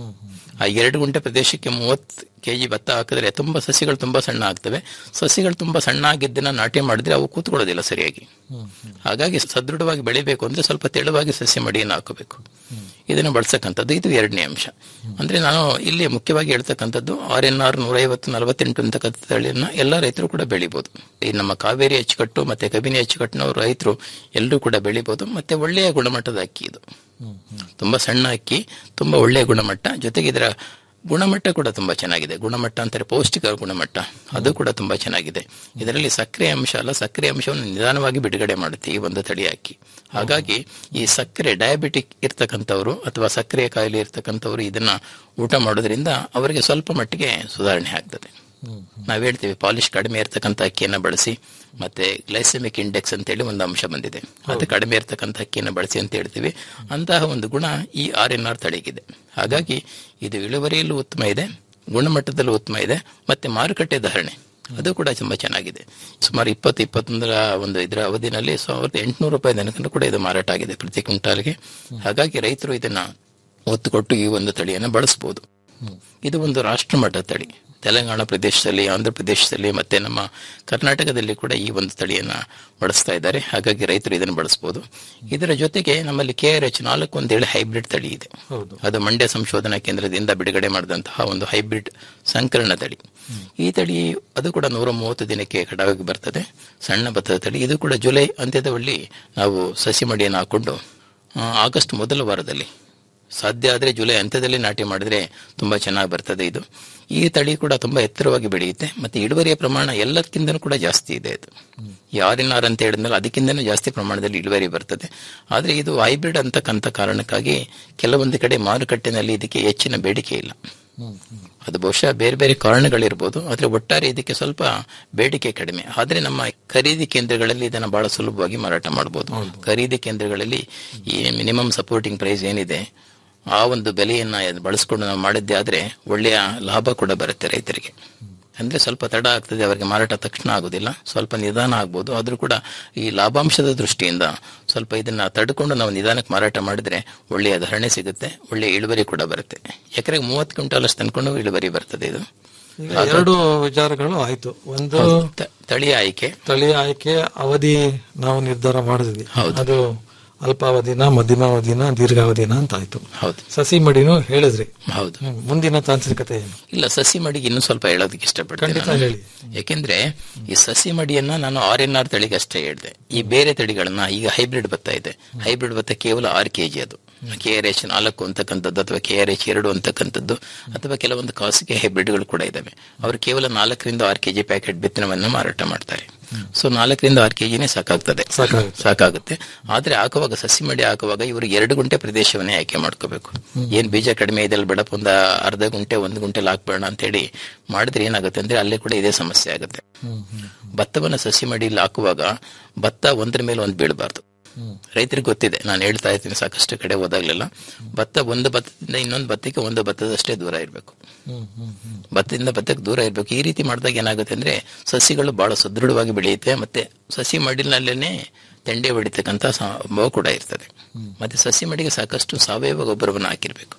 C: ಆ ಎರಡು ಗುಂಟೆ ಪ್ರದೇಶಕ್ಕೆ ಮೂವತ್ತು ಕೆಜಿ ಭತ್ತ ಹಾಕಿದ್ರೆ ತುಂಬಾ ಸಸಿಗಳು ತುಂಬಾ ಸಣ್ಣ ಆಗ್ತವೆ ಸಸಿಗಳು ತುಂಬಾ ಸಣ್ಣ ಆಗಿದ್ದನ್ನ ನಾಟಿ ಮಾಡಿದ್ರೆ ಅವು ಕೂತ್ಕೊಳ್ಳೋದಿಲ್ಲ ಸರಿಯಾಗಿ ಹಾಗಾಗಿ ಸದೃಢವಾಗಿ ಬೆಳಿಬೇಕು ಅಂದ್ರೆ ಸ್ವಲ್ಪ ತೆಳುವಾಗಿ ಸಸ್ಯ ಮಡಿಯನ್ನು ಹಾಕಬೇಕು ಇದನ್ನು ಬಳಸಕ್ಕಂಥದ್ದು ಇದು ಎರಡನೇ ಅಂಶ ಅಂದ್ರೆ ನಾನು ಇಲ್ಲಿ ಮುಖ್ಯವಾಗಿ ಹೇಳ್ತಕ್ಕಂಥದ್ದು ಆರ್ ಎನ್ ಆರ್ ನೂರ ಐವತ್ತು ನಲವತ್ತೆಂಟು ಅಂತಕ್ಕಂಥ ತಳಿಯನ್ನ ಎಲ್ಲ ರೈತರು ಕೂಡ ಬೆಳಿಬಹುದು ಈ ನಮ್ಮ ಕಾವೇರಿ ಅಚ್ಚುಕಟ್ಟು ಮತ್ತೆ ಕಬಿನಿ ಅಚ್ಚುಕಟ್ಟಿನವರು ರೈತರು ಎಲ್ಲರೂ ಕೂಡ ಬೆಳಿಬಹುದು ಮತ್ತೆ ಒಳ್ಳೆಯ ಗುಣಮಟ್ಟದ ಅಕ್ಕಿ ಇದು ತುಂಬಾ ಸಣ್ಣ ಅಕ್ಕಿ ತುಂಬಾ ಒಳ್ಳೆಯ ಗುಣಮಟ್ಟ ಜೊತೆಗೆ ಇದರ ಗುಣಮಟ್ಟ ಕೂಡ ತುಂಬಾ ಚೆನ್ನಾಗಿದೆ ಗುಣಮಟ್ಟ ಅಂತಾರೆ ಪೌಷ್ಟಿಕ ಗುಣಮಟ್ಟ ಅದು ಕೂಡ ತುಂಬಾ ಚೆನ್ನಾಗಿದೆ ಇದರಲ್ಲಿ ಸಕ್ಕರೆ ಅಂಶ ಅಲ್ಲ ಸಕ್ಕರೆ ಅಂಶವನ್ನು ನಿಧಾನವಾಗಿ ಬಿಡುಗಡೆ ಮಾಡುತ್ತೆ ಈ ಒಂದು ತಳಿ ಅಕ್ಕಿ ಹಾಗಾಗಿ ಈ ಸಕ್ಕರೆ ಡಯಾಬಿಟಿಕ್ ಇರ್ತಕ್ಕಂಥವ್ರು ಅಥವಾ ಸಕ್ಕರೆ ಕಾಯಿಲೆ ಇರ್ತಕ್ಕಂಥವ್ರು ಇದನ್ನ ಊಟ ಮಾಡೋದ್ರಿಂದ ಅವರಿಗೆ ಸ್ವಲ್ಪ ಮಟ್ಟಿಗೆ ಸುಧಾರಣೆ ಆಗ್ತದೆ ನಾವ್ ಹೇಳ್ತೀವಿ ಪಾಲಿಶ್ ಕಡಿಮೆ ಇರ್ತಕ್ಕಂಥ ಅಕ್ಕಿಯನ್ನ ಬಳಸಿ ಮತ್ತೆ ಗ್ಲೈಸೆಮಿಕ್ ಇಂಡೆಕ್ಸ್ ಅಂತೇಳಿ ಒಂದು ಅಂಶ ಬಂದಿದೆ ಅದು ಕಡಿಮೆ ಇರ್ತಕ್ಕಂಥ ಅಕ್ಕಿಯನ್ನು ಬಳಸಿ ಅಂತ ಹೇಳ್ತೀವಿ ಅಂತಹ ಒಂದು ಗುಣ ಈ ಆರ್ ಎನ್ ಆರ್ ತಳಿಗಿದೆ ಹಾಗಾಗಿ ಇದು ಇಳುವರಿಯಲ್ಲೂ ಉತ್ತಮ ಇದೆ ಗುಣಮಟ್ಟದಲ್ಲೂ ಉತ್ತಮ ಇದೆ ಮತ್ತೆ ಮಾರುಕಟ್ಟೆ ಧಾರಣೆ ಅದು ಕೂಡ ತುಂಬಾ ಚೆನ್ನಾಗಿದೆ ಸುಮಾರು ಇಪ್ಪತ್ತು ಇಪ್ಪತ್ತೊಂದರ ಒಂದು ಇದರ ಅವಧಿನಲ್ಲಿ ಸಾವಿರದ ಎಂಟುನೂರು ರೂಪಾಯಿ ತನಕ ಕೂಡ ಇದು ಮಾರಾಟ ಆಗಿದೆ ಪ್ರತಿ ಕ್ವಿಂಟಾಲ್ಗೆ ಹಾಗಾಗಿ ರೈತರು ಇದನ್ನ ಒತ್ತು ಕೊಟ್ಟು ಈ ಒಂದು ತಳಿಯನ್ನು ಬಳಸಬಹುದು ಇದು ಒಂದು ರಾಷ್ಟ್ರಮಟ್ಟ ತಳಿ ತೆಲಂಗಾಣ ಪ್ರದೇಶದಲ್ಲಿ ಆಂಧ್ರ ಪ್ರದೇಶದಲ್ಲಿ ಮತ್ತೆ ನಮ್ಮ ಕರ್ನಾಟಕದಲ್ಲಿ ಕೂಡ ಈ ಒಂದು ತಳಿಯನ್ನ ಬಳಸ್ತಾ ಇದ್ದಾರೆ ಹಾಗಾಗಿ ರೈತರು ಇದನ್ನು ಬಳಸಬಹುದು ಇದರ ಜೊತೆಗೆ ನಮ್ಮಲ್ಲಿ ಕೆ ಆರ್ ಎಚ್ ನಾಲ್ಕು ಅಂತೇಳಿ ಹೈಬ್ರಿಡ್ ತಳಿ ಇದೆ ಅದು ಮಂಡ್ಯ ಸಂಶೋಧನಾ ಕೇಂದ್ರದಿಂದ ಬಿಡುಗಡೆ ಮಾಡಿದಂತಹ ಒಂದು ಹೈಬ್ರಿಡ್ ಸಂಕಲನ ತಳಿ ಈ ತಳಿ ಅದು ಕೂಡ ನೂರ ಮೂವತ್ತು ದಿನಕ್ಕೆ ಕಟಾವಾಗಿ ಬರ್ತದೆ ಸಣ್ಣ ಭತ್ತದ ತಳಿ ಇದು ಕೂಡ ಜುಲೈ ಅಂತ್ಯದ ಬಳಿ ನಾವು ಸಸಿ ಮಡಿಯನ್ನು ಹಾಕೊಂಡು ಆ, ಆಗಸ್ಟ್ ಮೊದಲ ವಾರದಲ್ಲಿ ಸಾಧ್ಯ ಆದರೆ ಜುಲೈ ಅಂತ್ಯದಲ್ಲಿ ನಾಟಿ ಮಾಡಿದ್ರೆ ತುಂಬಾ ಚೆನ್ನಾಗಿ ಬರ್ತದೆ ಇದು ಈ ತಳಿ ಕೂಡ ತುಂಬಾ ಎತ್ತರವಾಗಿ ಬೆಳೆಯುತ್ತೆ ಮತ್ತೆ ಇಳುವರಿಯ ಪ್ರಮಾಣ ಎಲ್ಲಕ್ಕಿಂತನೂ ಕೂಡ ಜಾಸ್ತಿ ಇದೆ ಇದು ಯಾರಿನಾರ್ ಅಂತ ಹೇಳಿದ್ಮೇಲೆ ಅದಕ್ಕಿಂತನೂ ಜಾಸ್ತಿ ಪ್ರಮಾಣದಲ್ಲಿ ಇಳುವರಿ ಬರ್ತದೆ ಆದ್ರೆ ಇದು ಹೈಬ್ರಿಡ್ ಅಂತಕ್ಕಂಥ ಕಾರಣಕ್ಕಾಗಿ ಕೆಲವೊಂದು ಕಡೆ ಮಾರುಕಟ್ಟೆನಲ್ಲಿ ಇದಕ್ಕೆ ಹೆಚ್ಚಿನ ಬೇಡಿಕೆ ಇಲ್ಲ ಅದು ಬಹುಶಃ ಬೇರೆ ಬೇರೆ ಕಾರಣಗಳಿರ್ಬೋದು ಆದ್ರೆ ಒಟ್ಟಾರೆ ಇದಕ್ಕೆ ಸ್ವಲ್ಪ ಬೇಡಿಕೆ ಕಡಿಮೆ ಆದ್ರೆ ನಮ್ಮ ಖರೀದಿ ಕೇಂದ್ರಗಳಲ್ಲಿ ಇದನ್ನ ಬಹಳ ಸುಲಭವಾಗಿ ಮಾರಾಟ ಮಾಡಬಹುದು ಖರೀದಿ ಕೇಂದ್ರಗಳಲ್ಲಿ ಈ ಮಿನಿಮಮ್ ಸಪೋರ್ಟಿಂಗ್ ಪ್ರೈಸ್ ಏನಿದೆ ಆ ಒಂದು ಬೆಲೆಯನ್ನ ಬಳಸ್ಕೊಂಡು ನಾವು ಮಾಡಿದ್ದೆ ಆದ್ರೆ ಒಳ್ಳೆಯ ಲಾಭ ಕೂಡ ಬರುತ್ತೆ ರೈತರಿಗೆ ಅಂದ್ರೆ ಸ್ವಲ್ಪ ತಡ ಆಗ್ತದೆ ಅವರಿಗೆ ಮಾರಾಟ ತಕ್ಷಣ ಆಗುದಿಲ್ಲ ಸ್ವಲ್ಪ ನಿಧಾನ ಆಗ್ಬೋದು ಆದ್ರೂ ಕೂಡ ಈ ಲಾಭಾಂಶದ ದೃಷ್ಟಿಯಿಂದ ಸ್ವಲ್ಪ ಇದನ್ನ ತಡ್ಕೊಂಡು ನಾವು ನಿಧಾನಕ್ಕೆ ಮಾರಾಟ ಮಾಡಿದ್ರೆ ಒಳ್ಳೆಯ ಧಾರಣೆ ಸಿಗುತ್ತೆ ಒಳ್ಳೆಯ ಇಳುವರಿ ಕೂಡ ಬರುತ್ತೆ ಎಕರೆಗೆ ಮೂವತ್ತು ಕ್ವಿಂಟಾಲ್ ಅಷ್ಟು ತಂದ್ಕೊಂಡು ಇಳುವರಿ ಬರ್ತದೆ ಇದು
I: ಈಗ ಎರಡು ವಿಚಾರಗಳು ಆಯ್ತು ಒಂದು
C: ತ- ತಳಿಯ ಆಯ್ಕೆ
I: ತಳಿ ಆಯ್ಕೆ ಅವಧಿ ನಾವು ನಿರ್ಧಾರ ಮಾಡಿದ್ವಿ ಅದು ಅಲ್ಪಾವಧಿನ ಮಧ್ಯಮಾವಧಿನ ದೀರ್ಘಾವಧಿನ ಅಂತ ಆಯ್ತು
C: ಹೌದು
I: ಸಸಿ ಮಡಿನೂ ಹೇಳಿದ್ರಿ
C: ಹೌದು
I: ಹ್ಮ್. ಮುಂದಿನ ತಾಂತ್ರಿಕತೆ ಏನು
C: ಇಲ್ಲ ಸಸಿ ಮಡಿಗೆ ಇನ್ನೂ ಸ್ವಲ್ಪ ಹೇಳೋದಕ್ಕೆ ಇಷ್ಟಪಡ್ತೇನೆ
I: ಖಂಡಿತ
C: ನಾನು.
I: ಹೇಳಿ.
C: ಯಾಕೆಂದ್ರೆ ಈ ಸಸಿ ಮಡಿಯನ್ನ ನಾನು ಆರ್ ಎನ್ ಆರ್ ತಳಿಗೆ ಅಷ್ಟೇ ಹೇಳಿದೆ ಈ ಬೇರೆ ತಳಿಗಳನ್ನ ಈಗ ಹೈಬ್ರಿಡ್ ಭತ್ತ ಇದೆ ಹೈಬ್ರಿಡ್ ಭತ್ತ ಕೇವಲ ಆರು ಕೆಜಿ ಅದು ಕೆ ಆರ್ ಎಚ್ ನಾಲ್ಕು ಅಂತಕ್ಕಂಥದ್ದು ಅಥವಾ ಕೆ ಆರ್ ಎಚ್ ಎರಡು ಅಂತಕ್ಕಂಥದ್ದು ಅಥವಾ ಕೆಲವೊಂದು ಖಾಸಗಿ ಹೈಬ್ರಿಡ್ಗಳು ಕೂಡ ಇದಾವೆ ಅವರು ಕೇವಲ ನಾಲ್ಕರಿಂದ ಆರು ಕೆಜಿ ಪ್ಯಾಕೆಟ್ ಬಿತ್ತನವನ್ನು ಮಾರಾಟ ಮಾಡ್ತಾರೆ ಸೊ ನಾಲ್ಕರಿಂದ ಆರು ಕೆಜಿನೇ ಸಾಕಾಗ್ತದೆ
I: ಸಾಕಾಗುತ್ತೆ.
C: ಸಾಕಾಗುತ್ತೆ ಆದ್ರೆ ಹಾಕುವಾಗ ಸಸಿ ಮಡಿ ಹಾಕುವಾಗ ಇವರು ಎರಡು ಗುಂಟೆ ಪ್ರದೇಶವನ್ನೇ ಆಯ್ಕೆ ಮಾಡ್ಕೋಬೇಕು ಏನ್ ಬೀಜ ಕಡಿಮೆ ಇದೆ ಅಲ್ಲಿ ಬೇಡಪ್ಪ ಒಂದು ಅರ್ಧ ಗುಂಟೆ ಒಂದು ಗುಂಟೆಲಿ ಹಾಕ್ಬೇಡ ಅಂತ ಹೇಳಿ ಮಾಡಿದ್ರೆ ಏನಾಗುತ್ತೆ ಅಂದ್ರೆ ಅಲ್ಲೇ ಕೂಡ ಇದೇ ಸಮಸ್ಯೆ ಆಗುತ್ತೆ ಭತ್ತವನ್ನ ಸಸಿ ಮಡಿಯಲ್ಲಿ ಹಾಕುವಾಗ ಭತ್ತ ಒಂದ್ರ ಮೇಲೆ ಒಂದು ಬೀಳಬಾರ್ದು ರೈತರಿಗೆ ಗೊತ್ತಿದೆ ನಾನು ಹೇಳ್ತಾ ಇರ್ತೀನಿ ಸಾಕಷ್ಟು ಕಡೆ ಹೋದಾಗ್ಲೆಲ್ಲ ಭತ್ತ ಒಂದು ಭತ್ತದಿಂದ ಇನ್ನೊಂದು ಭತ್ತಕ್ಕೆ ಒಂದು ಭತ್ತದಷ್ಟೇ ದೂರ ಇರಬೇಕು ಭತ್ತದಿಂದ ಭತ್ತಕ್ಕೆ ದೂರ ಇರಬೇಕು ಈ ರೀತಿ ಮಾಡಿದಾಗ ಏನಾಗುತ್ತೆ ಅಂದ್ರೆ ಸಸಿಗಳು ಬಹಳ ಸುದೃಢವಾಗಿ ಬೆಳೆಯುತ್ತೆ ಮತ್ತೆ ಸಸಿ ಮಡಿಲಲ್ಲೇನೆ ತೆಂಡೆ ಹೊಡಿತಕ್ಕಂತ ಸಂಭವ ಕೂಡ ಇರ್ತದೆ ಮತ್ತೆ ಸಸಿ ಮಡಿಗೆ ಸಾಕಷ್ಟು ಸಾವಯವ ಗೊಬ್ಬರವನ್ನು ಹಾಕಿರ್ಬೇಕು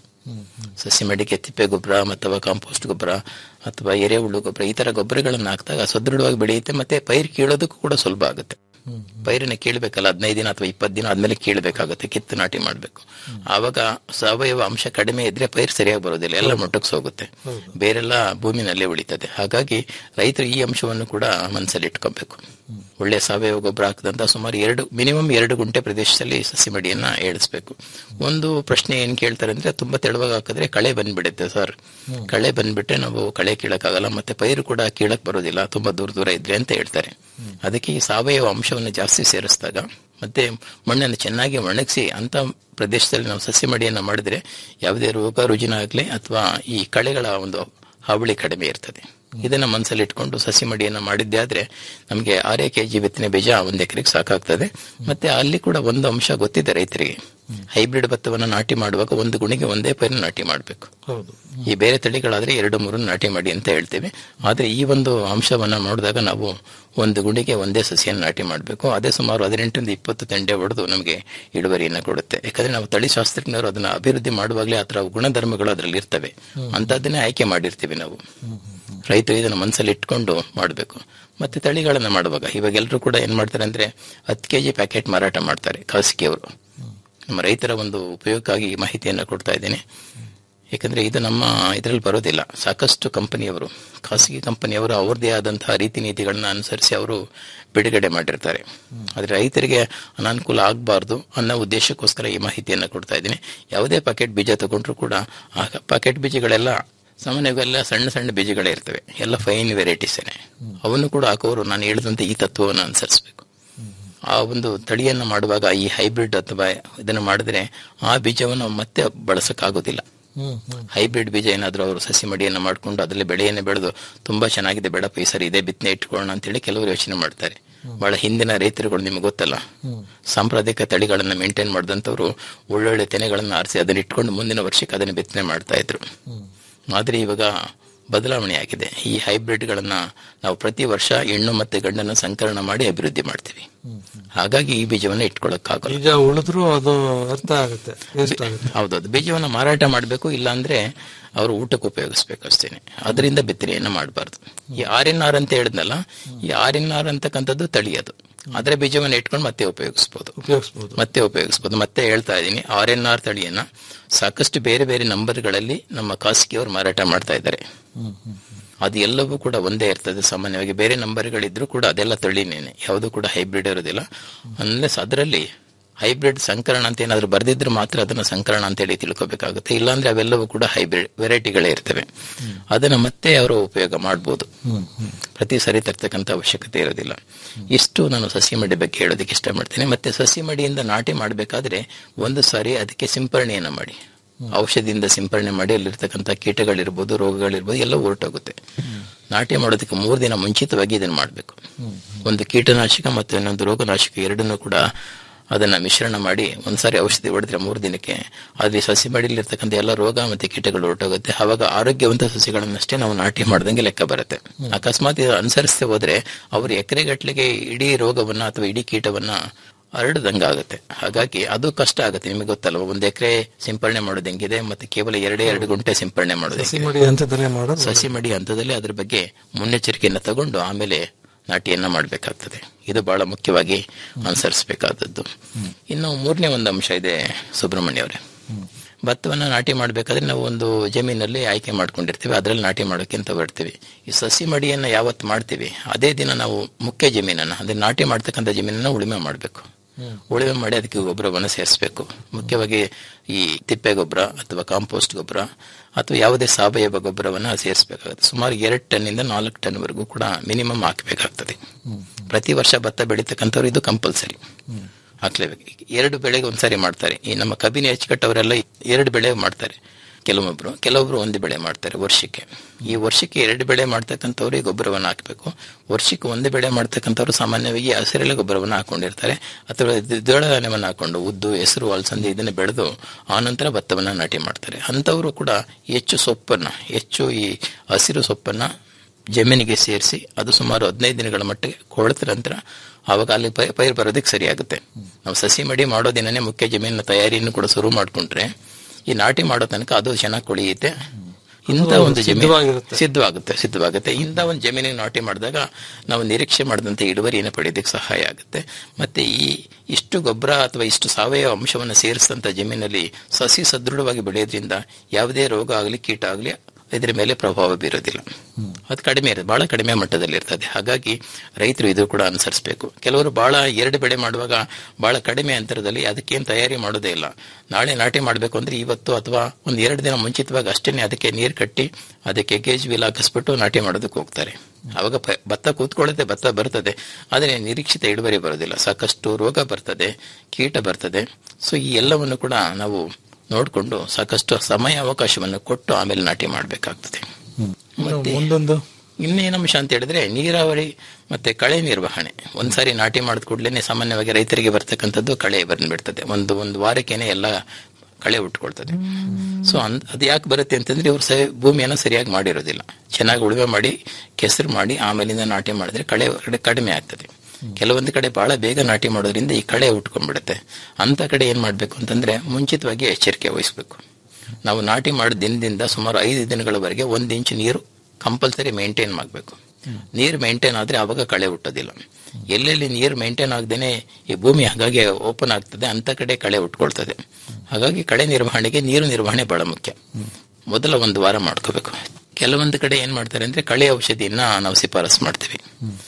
C: ಸಸಿ ಮಡಿಗೆ ತಿಪ್ಪೆ ಗೊಬ್ಬರ ಅಥವಾ ಕಾಂಪೋಸ್ಟ್ ಗೊಬ್ಬರ ಅಥವಾ ಎರೆಹುಳು ಗೊಬ್ಬರ ಈ ತರ ಗೊಬ್ಬರಗಳನ್ನು ಹಾಕಿದಾಗ ಸದೃಢವಾಗಿ ಬೆಳೆಯುತ್ತೆ ಮತ್ತೆ ಪೈರು ಕೀಳೋದಕ್ಕೂ ಕೂಡ ಸುಲಭ ಆಗುತ್ತೆ ಪೈರನ್ನ ಕೀಳ್ಬೇಕಲ್ಲ ಹದಿನೈದು ದಿನ ಅಥವಾ ಇಪ್ಪತ್ತು ದಿನ ಆದ್ಮೇಲೆ ಕೀಳ್ಬೇಕಾಗುತ್ತೆ ಕಿತ್ತು ನಾಟಿ ಮಾಡ್ಬೇಕು ಆವಾಗ ಸಾವಯವ ಅಂಶ ಕಡಿಮೆ ಇದ್ರೆ ಪೈರು ಸರಿಯಾಗಿ ಬರೋದಿಲ್ಲ ಎಲ್ಲ ಮೊಟ್ಟಕ್ಸ್ ಹೋಗುತ್ತೆ ಬೇರೆಲ್ಲ ಭೂಮಿನಲ್ಲೇ ಉಳಿತದೆ ಹಾಗಾಗಿ ರೈತರು ಈ ಅಂಶವನ್ನು ಕೂಡ ಮನಸ್ಸಲ್ಲಿ ಇಟ್ಕೋಬೇಕು ಒಳ್ಳೆ ಸಾವಯವ ಗೊಬ್ಬರ ಹಾಕದಂತ ಸುಮಾರು ಎರಡು ಮಿನಿಮಮ್ ಎರಡು ಗುಂಟೆ ಪ್ರದೇಶದಲ್ಲಿ ಸಸಿ ಮಡಿಯನ್ನ ಏಳಿಸ್ಬೇಕು ಒಂದು ಪ್ರಶ್ನೆ ಏನ್ ಕೇಳ್ತಾರೆ ಅಂದ್ರೆ ತುಂಬಾ ತೆಳುವಾಗಿ ಹಾಕಿದ್ರೆ ಕಳೆ ಬಂದ್ಬಿಡುತ್ತೆ ಸರ್ ಕಳೆ ಬಂದ್ಬಿಟ್ರೆ ನಾವು ಕಳೆ ಕೀಳಕ್ಕಾಗಲ್ಲ ಮತ್ತೆ ಪೈರು ಕೂಡ ಕೀಳಕ್ ಬರೋದಿಲ್ಲ ತುಂಬಾ ದೂರ ದೂರ ಇದ್ರೆ ಅಂತ ಹೇಳ್ತಾರೆ ಅದಕ್ಕೆ ಈ ಸಾವಯವ ಅಂಶವನ್ನು ಜಾಸ್ತಿ ಸೇರಿಸಿದಾಗ ಮತ್ತೆ ಮಣ್ಣನ್ನು ಚೆನ್ನಾಗಿ ಒಣಗಿಸಿ ಅಂತ ಪ್ರದೇಶದಲ್ಲಿ ನಾವು ಸಸಿ ಮಡಿಯನ್ನ ಮಾಡಿದ್ರೆ ಯಾವುದೇ ರೋಗ ರುಜಿನ ಆಗ್ಲಿ ಅಥವಾ ಈ ಕಳೆಗಳ ಒಂದು ಹಾವಳಿ ಕಡಿಮೆ ಇರ್ತದೆ ಇದನ್ನ ಮನಸ್ಸಲ್ಲಿ ಇಟ್ಕೊಂಡು ಸಸಿ ಮಡಿಯನ್ನ ಮಾಡಿದ್ದೆ ಆದ್ರೆ ನಮಗೆ ಆರೇ ಕೆಜಿ ಬಿತ್ತನೆ ಬೀಜ ಒಂದ್ ಎಕರೆಗೆ ಸಾಕಾಗ್ತದೆ ಮತ್ತೆ ಅಲ್ಲಿ ಕೂಡ ಒಂದು ಅಂಶ ಗೊತ್ತಿದೆ ರೈತರಿಗೆ ಹೈಬ್ರಿಡ್ ಭತ್ತವನ್ನ ನಾಟಿ ಮಾಡುವಾಗ ಒಂದು ಗುಣಿಗೆ ಒಂದೇ ಪೈರು ನಾಟಿ ಮಾಡಬೇಕು
I: ಹೌದು
C: ಈ ಬೇರೆ ತಳಿಗಳಾದ್ರೆ ಎರಡು ಮೂರು ನಾಟಿ ಮಾಡಿ ಅಂತ ಹೇಳ್ತೇವೆ ಆದ್ರೆ ಈ ಒಂದು ಅಂಶವನ್ನ ನೋಡಿದಾಗ ನಾವು ಒಂದು ಗುಣಿಗೆ ಒಂದೇ ಸಸಿಯನ್ನು ನಾಟಿ ಮಾಡಬೇಕು ಅದೇ ಸುಮಾರು ಹದಿನೆಂಟರಿಂದ ಇಪ್ಪತ್ತು ತೆಂಡೆ ಹೊಡೆದು ನಮಗೆ ಇಳುವರಿಯನ್ನು ಕೊಡುತ್ತೆ ಯಾಕಂದ್ರೆ ನಾವು ತಳಿ ಶಾಸ್ತ್ರಜ್ಞರು ಅದನ್ನ ಅಭಿವೃದ್ಧಿ ಮಾಡುವಾಗಲೇ ಆ ಥರ ಗುಣಧರ್ಮಗಳು ಅದರಲ್ಲಿ ಇರ್ತವೆ ಅಂತದನ್ನೇ ಆಯ್ಕೆ ಮಾಡಿರ್ತೀವಿ ನಾವು ರೈತರು ಇದನ್ನ ಮನಸ್ಸಲ್ಲಿ ಇಟ್ಕೊಂಡು ಮಾಡಬೇಕು ಮತ್ತೆ ತಳಿಗಳನ್ನ ಮಾಡುವಾಗ ಇವಾಗ ಎಲ್ಲರೂ ಕೂಡ ಏನ್ ಮಾಡ್ತಾರೆ ಅಂದ್ರೆ ಹತ್ತು ಕೆಜಿ ಪ್ಯಾಕೆಟ್ ಮಾರಾಟ ಮಾಡ್ತಾರೆ ಖಾಸಗಿಯವರು ನಮ್ಮ ರೈತರ ಒಂದು ಉಪಯೋಗಕ್ಕಾಗಿ ಈ ಮಾಹಿತಿಯನ್ನು ಕೊಡ್ತಾ ಇದ್ದೇನೆ ಯಾಕಂದ್ರೆ ಇದು ನಮ್ಮ ಇದರಲ್ಲಿ ಬರೋದಿಲ್ಲ ಸಾಕಷ್ಟು ಕಂಪನಿಯವರು ಖಾಸಗಿ ಕಂಪನಿಯವರು ಅವ್ರದ್ದೇ ಆದಂತಹ ರೀತಿ ನೀತಿಗಳನ್ನ ಅನುಸರಿಸಿ ಅವರು ಬಿಡುಗಡೆ ಮಾಡಿರ್ತಾರೆ ಆದ್ರೆ ರೈತರಿಗೆ ಅನಾನುಕೂಲ ಆಗಬಾರ್ದು ಅನ್ನೋ ಉದ್ದೇಶಕ್ಕೋಸ್ಕರ ಈ ಮಾಹಿತಿಯನ್ನು ಕೊಡ್ತಾ ಇದ್ದೀನಿ ಯಾವುದೇ ಪ್ಯಾಕೆಟ್ ಬೀಜ ತಗೊಂಡ್ರು ಕೂಡ ಆ ಪ್ಯಾಕೆಟ್ ಬೀಜಗಳೆಲ್ಲ ಸಾಮಾನ್ಯವೆಲ್ಲ ಸಣ್ಣ ಸಣ್ಣ ಬೀಜಗಳೇ ಇರ್ತವೆ ಎಲ್ಲ ಫೈನ್ ವೆರೈಟೀಸೇನೆ ಅವನ್ನು ಕೂಡ ಹಾಕೋರು ನಾನು ಹೇಳಿದಂತೆ ಈ ತತ್ವವನ್ನು ಅನುಸರಿಸಬೇಕು ಆ ಒಂದು ತಳಿಯನ್ನು ಮಾಡುವಾಗ ಈ ಹೈಬ್ರಿಡ್ ಅಥವಾ ಇದನ್ನು ಮಾಡಿದ್ರೆ ಆ ಬೀಜವನ್ನು ಮತ್ತೆ ಬಳಸಕ್ಕಾಗೋದಿಲ್ಲ ಹೈಬ್ರಿಡ್ ಬೀಜ ಏನಾದ್ರೂ ಅವರು ಸಸಿ ಮಡಿಯನ್ನು ಮಾಡ್ಕೊಂಡು ಅದರಲ್ಲಿ ಬೆಳೆಯನ್ನು ಬೆಳೆದು ತುಂಬಾ ಚೆನ್ನಾಗಿದೆ ಬೇಡಪ್ಪ ಈ ಸರಿ ಇದೇ ಬಿತ್ತನೆ ಇಟ್ಕೊಳ್ಳೋಣ ಅಂತೇಳಿ ಕೆಲವರು ಯೋಚನೆ ಮಾಡ್ತಾರೆ ಬಹಳ ಹಿಂದಿನ ರೈತರುಗಳು ನಿಮ್ಗೆ ಗೊತ್ತಲ್ಲ ಸಾಂಪ್ರದಾಯಿಕ ತಳಿಗಳನ್ನ ಮೇಂಟೈನ್ ಮಾಡಿದಂತವ್ರು ಒಳ್ಳೊಳ್ಳೆ ತೆನೆಗಳನ್ನ ಆರಿಸಿ ಅದನ್ನ ಇಟ್ಕೊಂಡು ಮುಂದಿನ ವರ್ಷಕ್ಕೆ ಅದನ್ನ ಬಿತ್ತನೆ ಮಾಡ್ತಾ ಇದ್ರು ಆದ್ರೆ ಇವಾಗ ಬದಲಾವಣೆ ಆಗಿದೆ ಈ ಹೈಬ್ರಿಡ್ ಗಳನ್ನ ನಾವು ಪ್ರತಿ ವರ್ಷ ಹೆಣ್ಣು ಮತ್ತೆ ಗಂಡನ್ನು ಸಂಕಲನ ಮಾಡಿ ಅಭಿವೃದ್ಧಿ ಮಾಡ್ತೀವಿ ಹಾಗಾಗಿ ಈ ಬೀಜವನ್ನ ಇಟ್ಕೊಳ್ಳಕ್ಕಾಗಲ್ಲ
I: ಬೀಜ ಉಳಿದ್ರು ಅದು ಅರ್ಥ ಆಗುತ್ತೆ ವೇಸ್ಟ್ ಆಗುತ್ತೆ
C: ಹೌದೌದು ಬೀಜವನ್ನ ಮಾರಾಟ ಮಾಡಬೇಕು ಇಲ್ಲ ಅಂದ್ರೆ ಅವರು ಊಟಕ್ಕೆ ಉಪಯೋಗಿಸ್ಬೇಕು ಅಷ್ಟೇನೆ ಅದರಿಂದ ಬಿತ್ತನೆಯನ್ನ ಮಾಡಬಾರ್ದು ಈ ಆರ್ ಎನ್ ಆರ್ ಅಂತ ಹೇಳಿದ್ನಲ್ಲ ಈ ಆರ್ ಎನ್ ಆರ್ ಅಂತಕ್ಕಂಥದ್ದು ತಳಿ ಅದು ಅದರ ಬೀಜವನ್ನ ಇಟ್ಕೊಂಡು ಮತ್ತೆ ಉಪಯೋಗಿಸಬಹುದು
I: ಉಪಯೋಗಿಸಬಹುದು
C: ಮತ್ತೆ ಉಪಯೋಗಿಸಬಹುದು ಮತ್ತೆ ಹೇಳ್ತಾ ಇದ್ದೀನಿ ಆರ್ ಎನ್ ಆರ್ ತಳಿಯನ್ನ ಸಾಕಷ್ಟು ಬೇರೆ ಬೇರೆ ನಂಬರ್ಗಳಲ್ಲಿ ನಮ್ಮ ಖಾಸಗಿಯವರು ಮಾರಾಟ ಮಾಡ್ತಾ ಇದ್ದಾರೆ ಅದು ಎಲ್ಲವೂ ಕೂಡ ಒಂದೇ ಇರ್ತದೆ ಸಾಮಾನ್ಯವಾಗಿ ಬೇರೆ ನಂಬರ್ಗಳಿದ್ರು ಕೂಡ ಅದೆಲ್ಲ ತಳಿನೇನೆ ಯಾವುದು ಕೂಡ ಹೈಬ್ರಿಡ್ ಇರೋದಿಲ್ಲ ಅನ್ಲೆಸ್ ಅದರಲ್ಲಿ ಹೈಬ್ರಿಡ್ ಸಂಕರಣ ಅಂತ ಏನಾದ್ರು ಬರ್ದಿದ್ರೆ ಮಾತ್ರ ಅದನ್ನ ಸಂಕರಣ ಅಂತ ಹೇಳಿ ತಿಳ್ಕೊಬೇಕಾಗುತ್ತೆ ಇಲ್ಲಾಂದ್ರೆ ಅವೆಲ್ಲವೂ ಕೂಡ ಹೈಬ್ರಿಡ್ ವೆರೈಟಿಗಳೇ ಇರ್ತವೆ ಅದನ್ನ ಮತ್ತೆ ಅವರು ಉಪಯೋಗ ಮಾಡಬಹುದು ಪ್ರತಿ ಸರಿ ತರ್ತಕ್ಕಂಥ ಅವಶ್ಯಕತೆ ಇರೋದಿಲ್ಲ ಇಷ್ಟು ನಾನು ಸಸಿ ಮಡಿ ಬಗ್ಗೆ ಹೇಳೋದಕ್ಕೆ ಇಷ್ಟಪಡ್ತೇನೆ ಮತ್ತೆ ಸಸಿ ಮಡಿಯಿಂದ ನಾಟಿ ಮಾಡಬೇಕಾದ್ರೆ ಒಂದು ಸಾರಿ ಅದಕ್ಕೆ ಸಿಂಪರಣೆಯನ್ನ ಮಾಡಿ ಔಷಧಿಯಿಂದ ಸಿಂಪರಣೆ ಮಾಡಿ ಅಲ್ಲಿರ್ತಕ್ಕಂಥ ಕೀಟಗಳಿರ್ಬೋದು ರೋಗಗಳಿರ್ಬೋದು ಎಲ್ಲ ಹೊರಟೋಗುತ್ತೆ ನಾಟಿ ಮಾಡೋದಕ್ಕೆ ಮೂರು ದಿನ ಮುಂಚಿತವಾಗಿ ಇದನ್ನು ಮಾಡಬೇಕು ಒಂದು ಕೀಟನಾಶಕ ಮತ್ತು ಇನ್ನೊಂದು ರೋಗನಾಶಕ ಎರಡನ್ನೂ ಕೂಡ ಅದನ್ನ ಮಿಶ್ರಣ ಮಾಡಿ ಒಂದ್ಸಾರಿ ಔಷಧಿ ಹೊಡೆದ್ರೆ ಮೂರು ದಿನಕ್ಕೆ ಅಲ್ಲಿ ಸಸಿ ಮಡಿಲಿರ್ತಕ್ಕಂಥ ಎಲ್ಲ ರೋಗ ಮತ್ತೆ ಕೀಟಗಳು ಹೊರಟೋಗುತ್ತೆ ಅವಾಗ ಆರೋಗ್ಯವಂತ ಸಸಿಗಳನ್ನಷ್ಟೇ ನಾವು ನಾಟಿ ಮಾಡ್ದಂಗೆ ಲೆಕ್ಕ ಬರುತ್ತೆ ಅಕಸ್ಮಾತ್ ಇದು ಅನುಸರಿಸದೆ ಹೋದ್ರೆ ಅವರು ಎಕರೆಗಟ್ಲೆಗೆ ಇಡೀ ರೋಗವನ್ನ ಅಥವಾ ಇಡೀ ಕೀಟವನ್ನ ಹರಡ್ದಂಗಾಗುತ್ತೆ ಹಾಗಾಗಿ ಅದು ಕಷ್ಟ ಆಗುತ್ತೆ ನಿಮಗೆ ಗೊತ್ತಲ್ವ ಒಂದ್ ಎಕರೆ ಸಿಂಪರಣೆ ಮಾಡೋದು ಹೆಂಗಿದೆ ಮತ್ತೆ ಕೇವಲ ಎರಡೇ ಎರಡು ಗುಂಟೆ ಸಿಂಪರಣೆ ಮಾಡೋದು
I: ಸಸಿ
C: ಹೆಂಗಿದೆ?
I: ಮಡಿ ಹಂತದಲ್ಲೇ ಮಾಡೋದು
C: ಸಸಿ ಮಡಿ ಹಂತದಲ್ಲಿ ಅದ್ರ ಬಗ್ಗೆ ಮುನ್ನೆಚ್ಚರಿಕೆಯನ್ನು ತಗೊಂಡು ಆಮೇಲೆ ನಾಟಿಯನ್ನ ಮಾಡಬೇಕಾಗ್ತದೆ ಇದು ಬಹಳ ಮುಖ್ಯವಾಗಿ ಅನುಸರಿಸಬೇಕಾದದ್ದು ಇನ್ನು ಮೂರನೇ ಒಂದು ಅಂಶ ಇದೆ ಸುಬ್ರಹ್ಮಣ್ಯ ಅವರೇ ಭತ್ತವನ್ನ ನಾಟಿ ಮಾಡಬೇಕಾದ್ರೆ ನಾವು ಒಂದು ಜಮೀನಲ್ಲಿ ಆಯ್ಕೆ ಮಾಡ್ಕೊಂಡಿರ್ತೀವಿ ಅದರಲ್ಲಿ ನಾಟಿ ಮಾಡೋಕೆ ಅಂತ ಬರ್ತೀವಿ ಈ ಸಸಿ ಮಡಿಯನ್ನ ಯಾವತ್ತು ಮಾಡ್ತೀವಿ ಅದೇ ದಿನ ನಾವು ಮುಖ್ಯ ಜಮೀನನ್ನ ಅಂದ್ರೆ ನಾಟಿ ಮಾಡ್ತಕ್ಕಂಥ ಜಮೀನನ್ನ ಉಳುಮೆ ಮಾಡಬೇಕು ಉಳುಮೆ ಮಾಡಿ ಅದಕ್ಕೆ ಗೊಬ್ಬರವನ್ನು ಸೇರಿಸಬೇಕು ಮುಖ್ಯವಾಗಿ ಈ ತಿಪ್ಪೆ ಗೊಬ್ಬರ ಅಥವಾ ಕಾಂಪೋಸ್ಟ್ ಗೊಬ್ಬರ ಅಥವಾ ಯಾವುದೇ ಸಾವಯವ ಗೊಬ್ಬರವನ್ನು ಸೇರಿಸಬೇಕಾಗುತ್ತೆ ಸುಮಾರು ಎರಡು ಟನ್ನಿಂದ ನಾಲ್ಕು ಟನ್ ವರೆಗೂ ಕೂಡ ಮಿನಿಮಮ್ ಹಾಕಬೇಕಾಗ್ತದೆ ಪ್ರತಿ ವರ್ಷ ಭತ್ತ ಬೆಳೀತಕ್ಕಂಥವ್ರು ಇದು ಕಂಪಲ್ಸರಿ ಹಾಕ್ಲೇಬೇಕು ಎರಡು ಬೆಳೆಗೆ ಒಂದ್ಸಾರಿ ಮಾಡ್ತಾರೆ ಈ ನಮ್ಮ ಕಬಿನಿ ಅಚ್ಚುಕಟ್ಟವರೆಲ್ಲ ಎರಡು ಬೆಳೆ ಮಾಡ್ತಾರೆ ಕೆಲವೊಬ್ರು ಕೆಲವೊಬ್ರು ಒಂದು ಬೆಳೆ ಮಾಡ್ತಾರೆ ವರ್ಷಕ್ಕೆ ಈ ವರ್ಷಕ್ಕೆ ಎರಡು ಬೆಳೆ ಮಾಡ್ತಕ್ಕಂಥವ್ರು ಈ ಗೊಬ್ಬರವನ್ನು ಹಾಕಬೇಕು ವರ್ಷಕ್ಕೆ ಒಂದು ಬೆಳೆ ಮಾಡ್ತಕ್ಕಂಥವ್ರು ಸಾಮಾನ್ಯವಾಗಿ ಹಸಿರೆಲೆ ಗೊಬ್ಬರವನ್ನು ಹಾಕೊಂಡಿರ್ತಾರೆ ಅಥವಾ ದ್ವಿದಳ ಧಾನ್ಯವನ್ನು ಹಾಕೊಂಡು ಉದ್ದು ಹೆಸರು ಅಲಸಂದಿ ಇದನ್ನ ಬೆಳೆದು ಆನಂತರ ಭತ್ತವನ್ನ ನಾಟಿ ಮಾಡ್ತಾರೆ ಅಂಥವರು ಕೂಡ ಹೆಚ್ಚು ಸೊಪ್ಪನ್ನ ಹೆಚ್ಚು ಈ ಹಸಿರು ಸೊಪ್ಪನ್ನ ಜಮೀನಿಗೆ ಸೇರಿಸಿ ಅದು ಸುಮಾರು ಹದಿನೈದು ದಿನಗಳ ಮಟ್ಟಿಗೆ ಕೊಳೆತ ನಂತರ ಆವಾಗ ಅಲ್ಲಿ ಪೈ- ಪೈರು ಬರೋದಕ್ಕೆ ಸರಿಯಾಗುತ್ತೆ ನಾವು ಸಸಿ ಮಡಿ ಮಾಡೋ ದಿನನೇ ಮುಖ್ಯ ಜಮೀನಿನ ತಯಾರಿಯನ್ನು ಕೂಡ ಶುರು ಮಾಡ್ಕೊಂಡ್ರೆ ಈ ನಾಟಿ ಮಾಡೋ ತನಕ ಅದು ಚೆನ್ನಾಗಿ ಕೊಳೆಯುತ್ತೆ ಇಂಥ ಒಂದು ಜಮೀನು
I: ಸಿದ್ಧವಾಗಿರುತ್ತೆ.
C: ಸಿದ್ಧವಾಗುತ್ತೆ ಸಿದ್ಧವಾಗುತ್ತೆ ಇಂಥ ಒಂದು ಜಮೀನಿಗೆ ನಾಟಿ ಮಾಡಿದಾಗ ನಾವು ನಿರೀಕ್ಷೆ ಮಾಡಿದಂತೆ ಇಳುವರಿಯನ್ನು ಪಡೆಯೋದಕ್ಕೆ ಸಹಾಯ ಆಗುತ್ತೆ ಮತ್ತೆ ಈ ಇಷ್ಟು ಗೊಬ್ಬರ ಅಥವಾ ಇಷ್ಟು ಸಾವಯವ ಅಂಶವನ್ನು ಸೇರಿಸಿದಂಥ ಜಮೀನಲ್ಲಿ ಸಸಿ ಸದೃಢವಾಗಿ ಬೆಳೆಯೋದ್ರಿಂದ ಯಾವುದೇ ರೋಗ ಆಗಲಿ ಕೀಟ ಆಗಲಿ ಇದರ ಮೇಲೆ ಪ್ರಭಾವ ಬೀರೋದಿಲ್ಲ ಅದು ಕಡಿಮೆ ಇರುತ್ತೆ ಬಹಳ ಕಡಿಮೆ ಮಟ್ಟದಲ್ಲಿ ಇರ್ತದೆ ಹಾಗಾಗಿ ರೈತರು ಇದು ಕೂಡ ಅನುಸರಿಸಬೇಕು ಕೆಲವರು ಬಹಳ ಎರಡು ಬೆಳೆ ಮಾಡುವಾಗ ಬಹಳ ಕಡಿಮೆ ಅಂತರದಲ್ಲಿ ಅದಕ್ಕೇನು ತಯಾರಿ ಮಾಡೋದೇ ಇಲ್ಲ ನಾಳೆ ನಾಟಿ ಮಾಡಬೇಕು ಅಂದ್ರೆ ಇವತ್ತು ಅಥವಾ ಒಂದು ಎರಡು ದಿನ ಮುಂಚಿತವಾಗಿ ಅಷ್ಟೇನೆ ಅದಕ್ಕೆ ನೀರು ಕಟ್ಟಿ ಅದಕ್ಕೆ ಗೇಜ್ ವೀಲ್ ಹಾಕಿಸ್ಬಿಟ್ಟು ನಾಟಿ ಮಾಡೋದಕ್ಕೆ ಹೋಗ್ತಾರೆ ಅವಾಗ ಪ- ಭತ್ತ ಕೂತ್ಕೊಳ್ಳುತ್ತೆ ಭತ್ತ ಬರ್ತದೆ ಆದರೆ ನಿರೀಕ್ಷಿತ ಇಳುವರಿ ಬರೋದಿಲ್ಲ ಸಾಕಷ್ಟು ರೋಗ ಬರ್ತದೆ ಕೀಟ ಬರ್ತದೆ ಸೊ ಈ ಎಲ್ಲವನ್ನು ಕೂಡ ನಾವು ನೋಡಿಕೊಂಡು ಸಾಕಷ್ಟು ಸಮಯ ಅವಕಾಶವನ್ನು ಕೊಟ್ಟು ಆಮೇಲೆ ನಾಟಿ ಮಾಡಬೇಕಾಗ್ತದೆ ಮತ್ತೆ
I: ಮುಂದೊಂದು
C: ಇನ್ನೇನು ಅಂಶ ಅಂತ ಹೇಳಿದ್ರೆ ನೀರಾವರಿ ಮತ್ತೆ ಕಳೆ ನಿರ್ವಹಣೆ ಒಂದ್ಸಾರಿ ನಾಟಿ ಮಾಡಿದ ಕೂಡಲೇ ಸಾಮಾನ್ಯವಾಗಿ ರೈತರಿಗೆ ಬರ್ತಕ್ಕಂಥದ್ದು ಕಳೆ ಬಂದ್ಬಿಡ್ತದೆ ಒಂದು ಒಂದು ವಾರಕ್ಕೇನೆ ಎಲ್ಲ ಕಳೆ ಉಟ್ಕೊಳ್ತದೆ ಸೊ ಅದು ಯಾಕೆ ಬರುತ್ತೆ ಅಂತಂದ್ರೆ ಇವರು ಸ ಭೂಮಿಯನ್ನು ಸರಿಯಾಗಿ ಮಾಡಿರೋದಿಲ್ಲ ಚೆನ್ನಾಗಿ ಉಳುಮೆ ಮಾಡಿ ಕೆಸರು ಮಾಡಿ ಆಮೇಲಿಂದ ನಾಟಿ ಮಾಡಿದ್ರೆ ಕಳೆ ಹೊರಗಡೆ ಕಡಿಮೆ ಆಗ್ತದೆ ಕೆಲವೊಂದು ಕಡೆ ಬಹಳ ಬೇಗ ನಾಟಿ ಮಾಡೋದ್ರಿಂದ ಈ ಕಳೆ ಉಟ್ಕೊಂಡ್ಬಿಡುತ್ತೆ ಅಂತ ಕಡೆ ಏನ್ ಮಾಡ್ಬೇಕು ಅಂತಂದ್ರೆ ಮುಂಚಿತವಾಗಿ ಎಚ್ಚರಿಕೆ ವಹಿಸ್ಬೇಕು ನಾವು ನಾಟಿ ಮಾಡಿದ ದಿನದಿಂದ ಸುಮಾರು ಐದು ದಿನಗಳವರೆಗೆ ಒಂದು ಇಂಚು ನೀರು ಕಂಪಲ್ಸರಿ ಮೇಂಟೈನ್ ಮಾಡಬೇಕು ನೀರು ಮೇಂಟೈನ್ ಆದ್ರೆ ಅವಾಗ ಕಳೆ ಹುಟ್ಟೋದಿಲ್ಲ ಎಲ್ಲೆಲ್ಲಿ ನೀರು ಮೇಂಟೈನ್ ಆಗದೇನೆ ಈ ಭೂಮಿ ಹಾಗಾಗಿ ಓಪನ್ ಆಗ್ತದೆ ಅಂತ ಕಡೆ ಕಳೆ ಉಟ್ಕೊಳ್ತದೆ ಹಾಗಾಗಿ ಕಳೆ ನಿರ್ವಹಣೆಗೆ ನೀರು ನಿರ್ವಹಣೆ ಬಹಳ ಮುಖ್ಯ ಮೊದಲ ಒಂದು ವಾರ ಮಾಡ್ಕೋಬೇಕು ಕೆಲವೊಂದು ಕಡೆ ಏನ್ ಮಾಡ್ತಾರೆ ಅಂದ್ರೆ ಕಳೆ ಔಷಧಿಯನ್ನ ನಾವು ಶಿಫಾರಸು ಮಾಡ್ತೀವಿ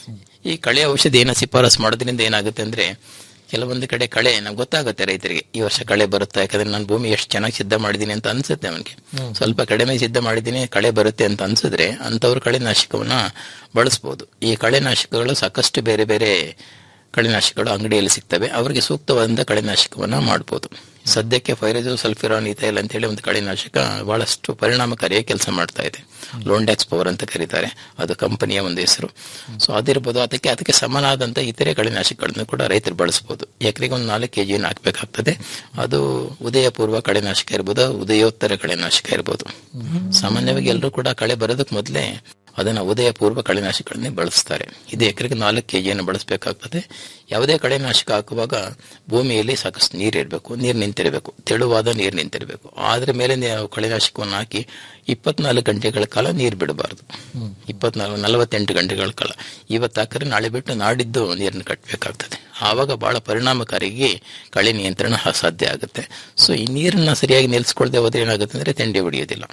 C: ಈ ಕಳೆ ಔಷಧಿಯನ್ನ ಶಿಫಾರಸು ಮಾಡೋದ್ರಿಂದ ಏನಾಗುತ್ತೆ ಅಂದ್ರೆ ಕೆಲವೊಂದು ಕಡೆ ಕಳೆ ನಮ್ಗೆ ಗೊತ್ತಾಗುತ್ತೆ ರೈತರಿಗೆ ಈ ವರ್ಷ ಕಳೆ ಬರುತ್ತೆ ಯಾಕಂದ್ರೆ ನಾನು ಭೂಮಿ ಎಷ್ಟು ಚೆನ್ನಾಗಿ ಸಿದ್ಧ ಮಾಡಿದ್ದೀನಿ ಅಂತ ಅನ್ಸುತ್ತೆ ಅವನಿಗೆ ಸ್ವಲ್ಪ ಕಡಿಮೆ ಸಿದ್ಧ ಮಾಡಿದ್ದೀನಿ ಕಳೆ ಬರುತ್ತೆ ಅಂತ ಅನ್ಸಿದ್ರೆ ಅಂತವ್ರು ಕಳೆನಾಶಕವನ್ನ ಬಳಸ್ಬೋದು ಈ ಕಳೆನಾಶಕಗಳು ಸಾಕಷ್ಟು ಬೇರೆ ಬೇರೆ ಕಳೆನಾಶಕಗಳು ಅಂಗಡಿಯಲ್ಲಿ ಸಿಗ್ತವೆ ಅವರಿಗೆ ಸೂಕ್ತವಾದಂಥ ಕಳೆನಾಶಕವನ್ನ ಮಾಡ್ಬೋದು ಸದ್ಯಕ್ಕೆ ಫೈರಜು ಸಲ್ಫಿರಾನ್ ಇಥೈಲ್ ಅಂತ ಹೇಳಿ ಒಂದು ಕಳೆನಾಶಕ ಬಹಳಷ್ಟು ಪರಿಣಾಮಕಾರಿಯಾಗಿ ಕೆಲಸ ಮಾಡ್ತಾ ಇದೆ ಲೋಂಡ್ಯಾಕ್ಸ್ ಪವರ್ ಅಂತ ಕರೀತಾರೆ ಅದು ಕಂಪನಿಯ ಒಂದು ಹೆಸರು ಸೊ ಅದಿರ್ಬೋದು ಅದಕ್ಕೆ ಅದಕ್ಕೆ ಸಮನಾದಂತ ಇತರೆ ಕಳೆನಾಶಕಗಳನ್ನು ಕೂಡ ರೈತರು ಬಳಸಬಹುದು ಎಕರೆಗೆ ಒಂದು ನಾಲ್ಕು ಕೆಜಿ ಹಾಕಬೇಕಾಗ್ತದೆ ಅದು ಉದಯ ಪೂರ್ವ ಕಳೆನಾಶಕ ಇರ್ಬೋದು ಉದಯೋತ್ತರ ಕಳೆನಾಶಕ ಇರ್ಬೋದು ಸಾಮಾನ್ಯವಾಗಿ ಎಲ್ಲರೂ ಕೂಡ ಕಳೆ ಬರೋದಕ್ಕೆ ಮೊದಲೇ ಅದನ್ನ ಉದಯ ಪೂರ್ವ ಕಳೆನಾಶಕಗಳನ್ನೇ ಬಳಸ್ತಾರೆ ಇದು ಎಕರೆಗೆ ನಾಲ್ಕು ಕೆಜಿಯನ್ನು ಬಳಸಬೇಕಾಗ್ತದೆ ಯಾವುದೇ ಕಳೆನಾಶಕ ಹಾಕುವಾಗ ಭೂಮಿಯಲ್ಲಿ ಸಾಕಷ್ಟು ನೀರು ಇರಬೇಕು ನೀರು ನಿಂತಿರಬೇಕು ತೆಳುವಾದ ನೀರು ನಿಂತಿರಬೇಕು ಅದ್ರ ಮೇಲೆ ನೀವು ಕಳೆನಾಶಕವನ್ನು ಹಾಕಿ ಇಪ್ಪತ್ನಾಲ್ಕು ಗಂಟೆಗಳ ಕಾಲ ನೀರು ಬಿಡಬಾರದು ಇಪ್ಪತ್ನಾಲ್ಕು ನಲವತ್ತೆಂಟು ಗಂಟೆಗಳ ಕಾಲ ಇವತ್ತು ಹಾಕಿದ್ರೆ ನಾಳೆ ಬಿಟ್ಟು ನಾಡಿದ್ದು ನೀರನ್ನು ಕಟ್ಟಬೇಕಾಗ್ತದೆ ಆವಾಗ ಬಹಳ ಪರಿಣಾಮಕಾರಿಯಾಗಿ ಕಳೆ ನಿಯಂತ್ರಣ ಸಾಧ್ಯ ಆಗುತ್ತೆ ಸೊ ಈ ನೀರನ್ನ ಸರಿಯಾಗಿ ನಿಲ್ಲಿಸ್ಕೊಳ್ದೆ ಹೋದ್ರೆ ಏನಾಗುತ್ತೆ ಅಂದ್ರೆ ತೆಂಡೆ ಹೊಡೆಯೋದಿಲ್ಲ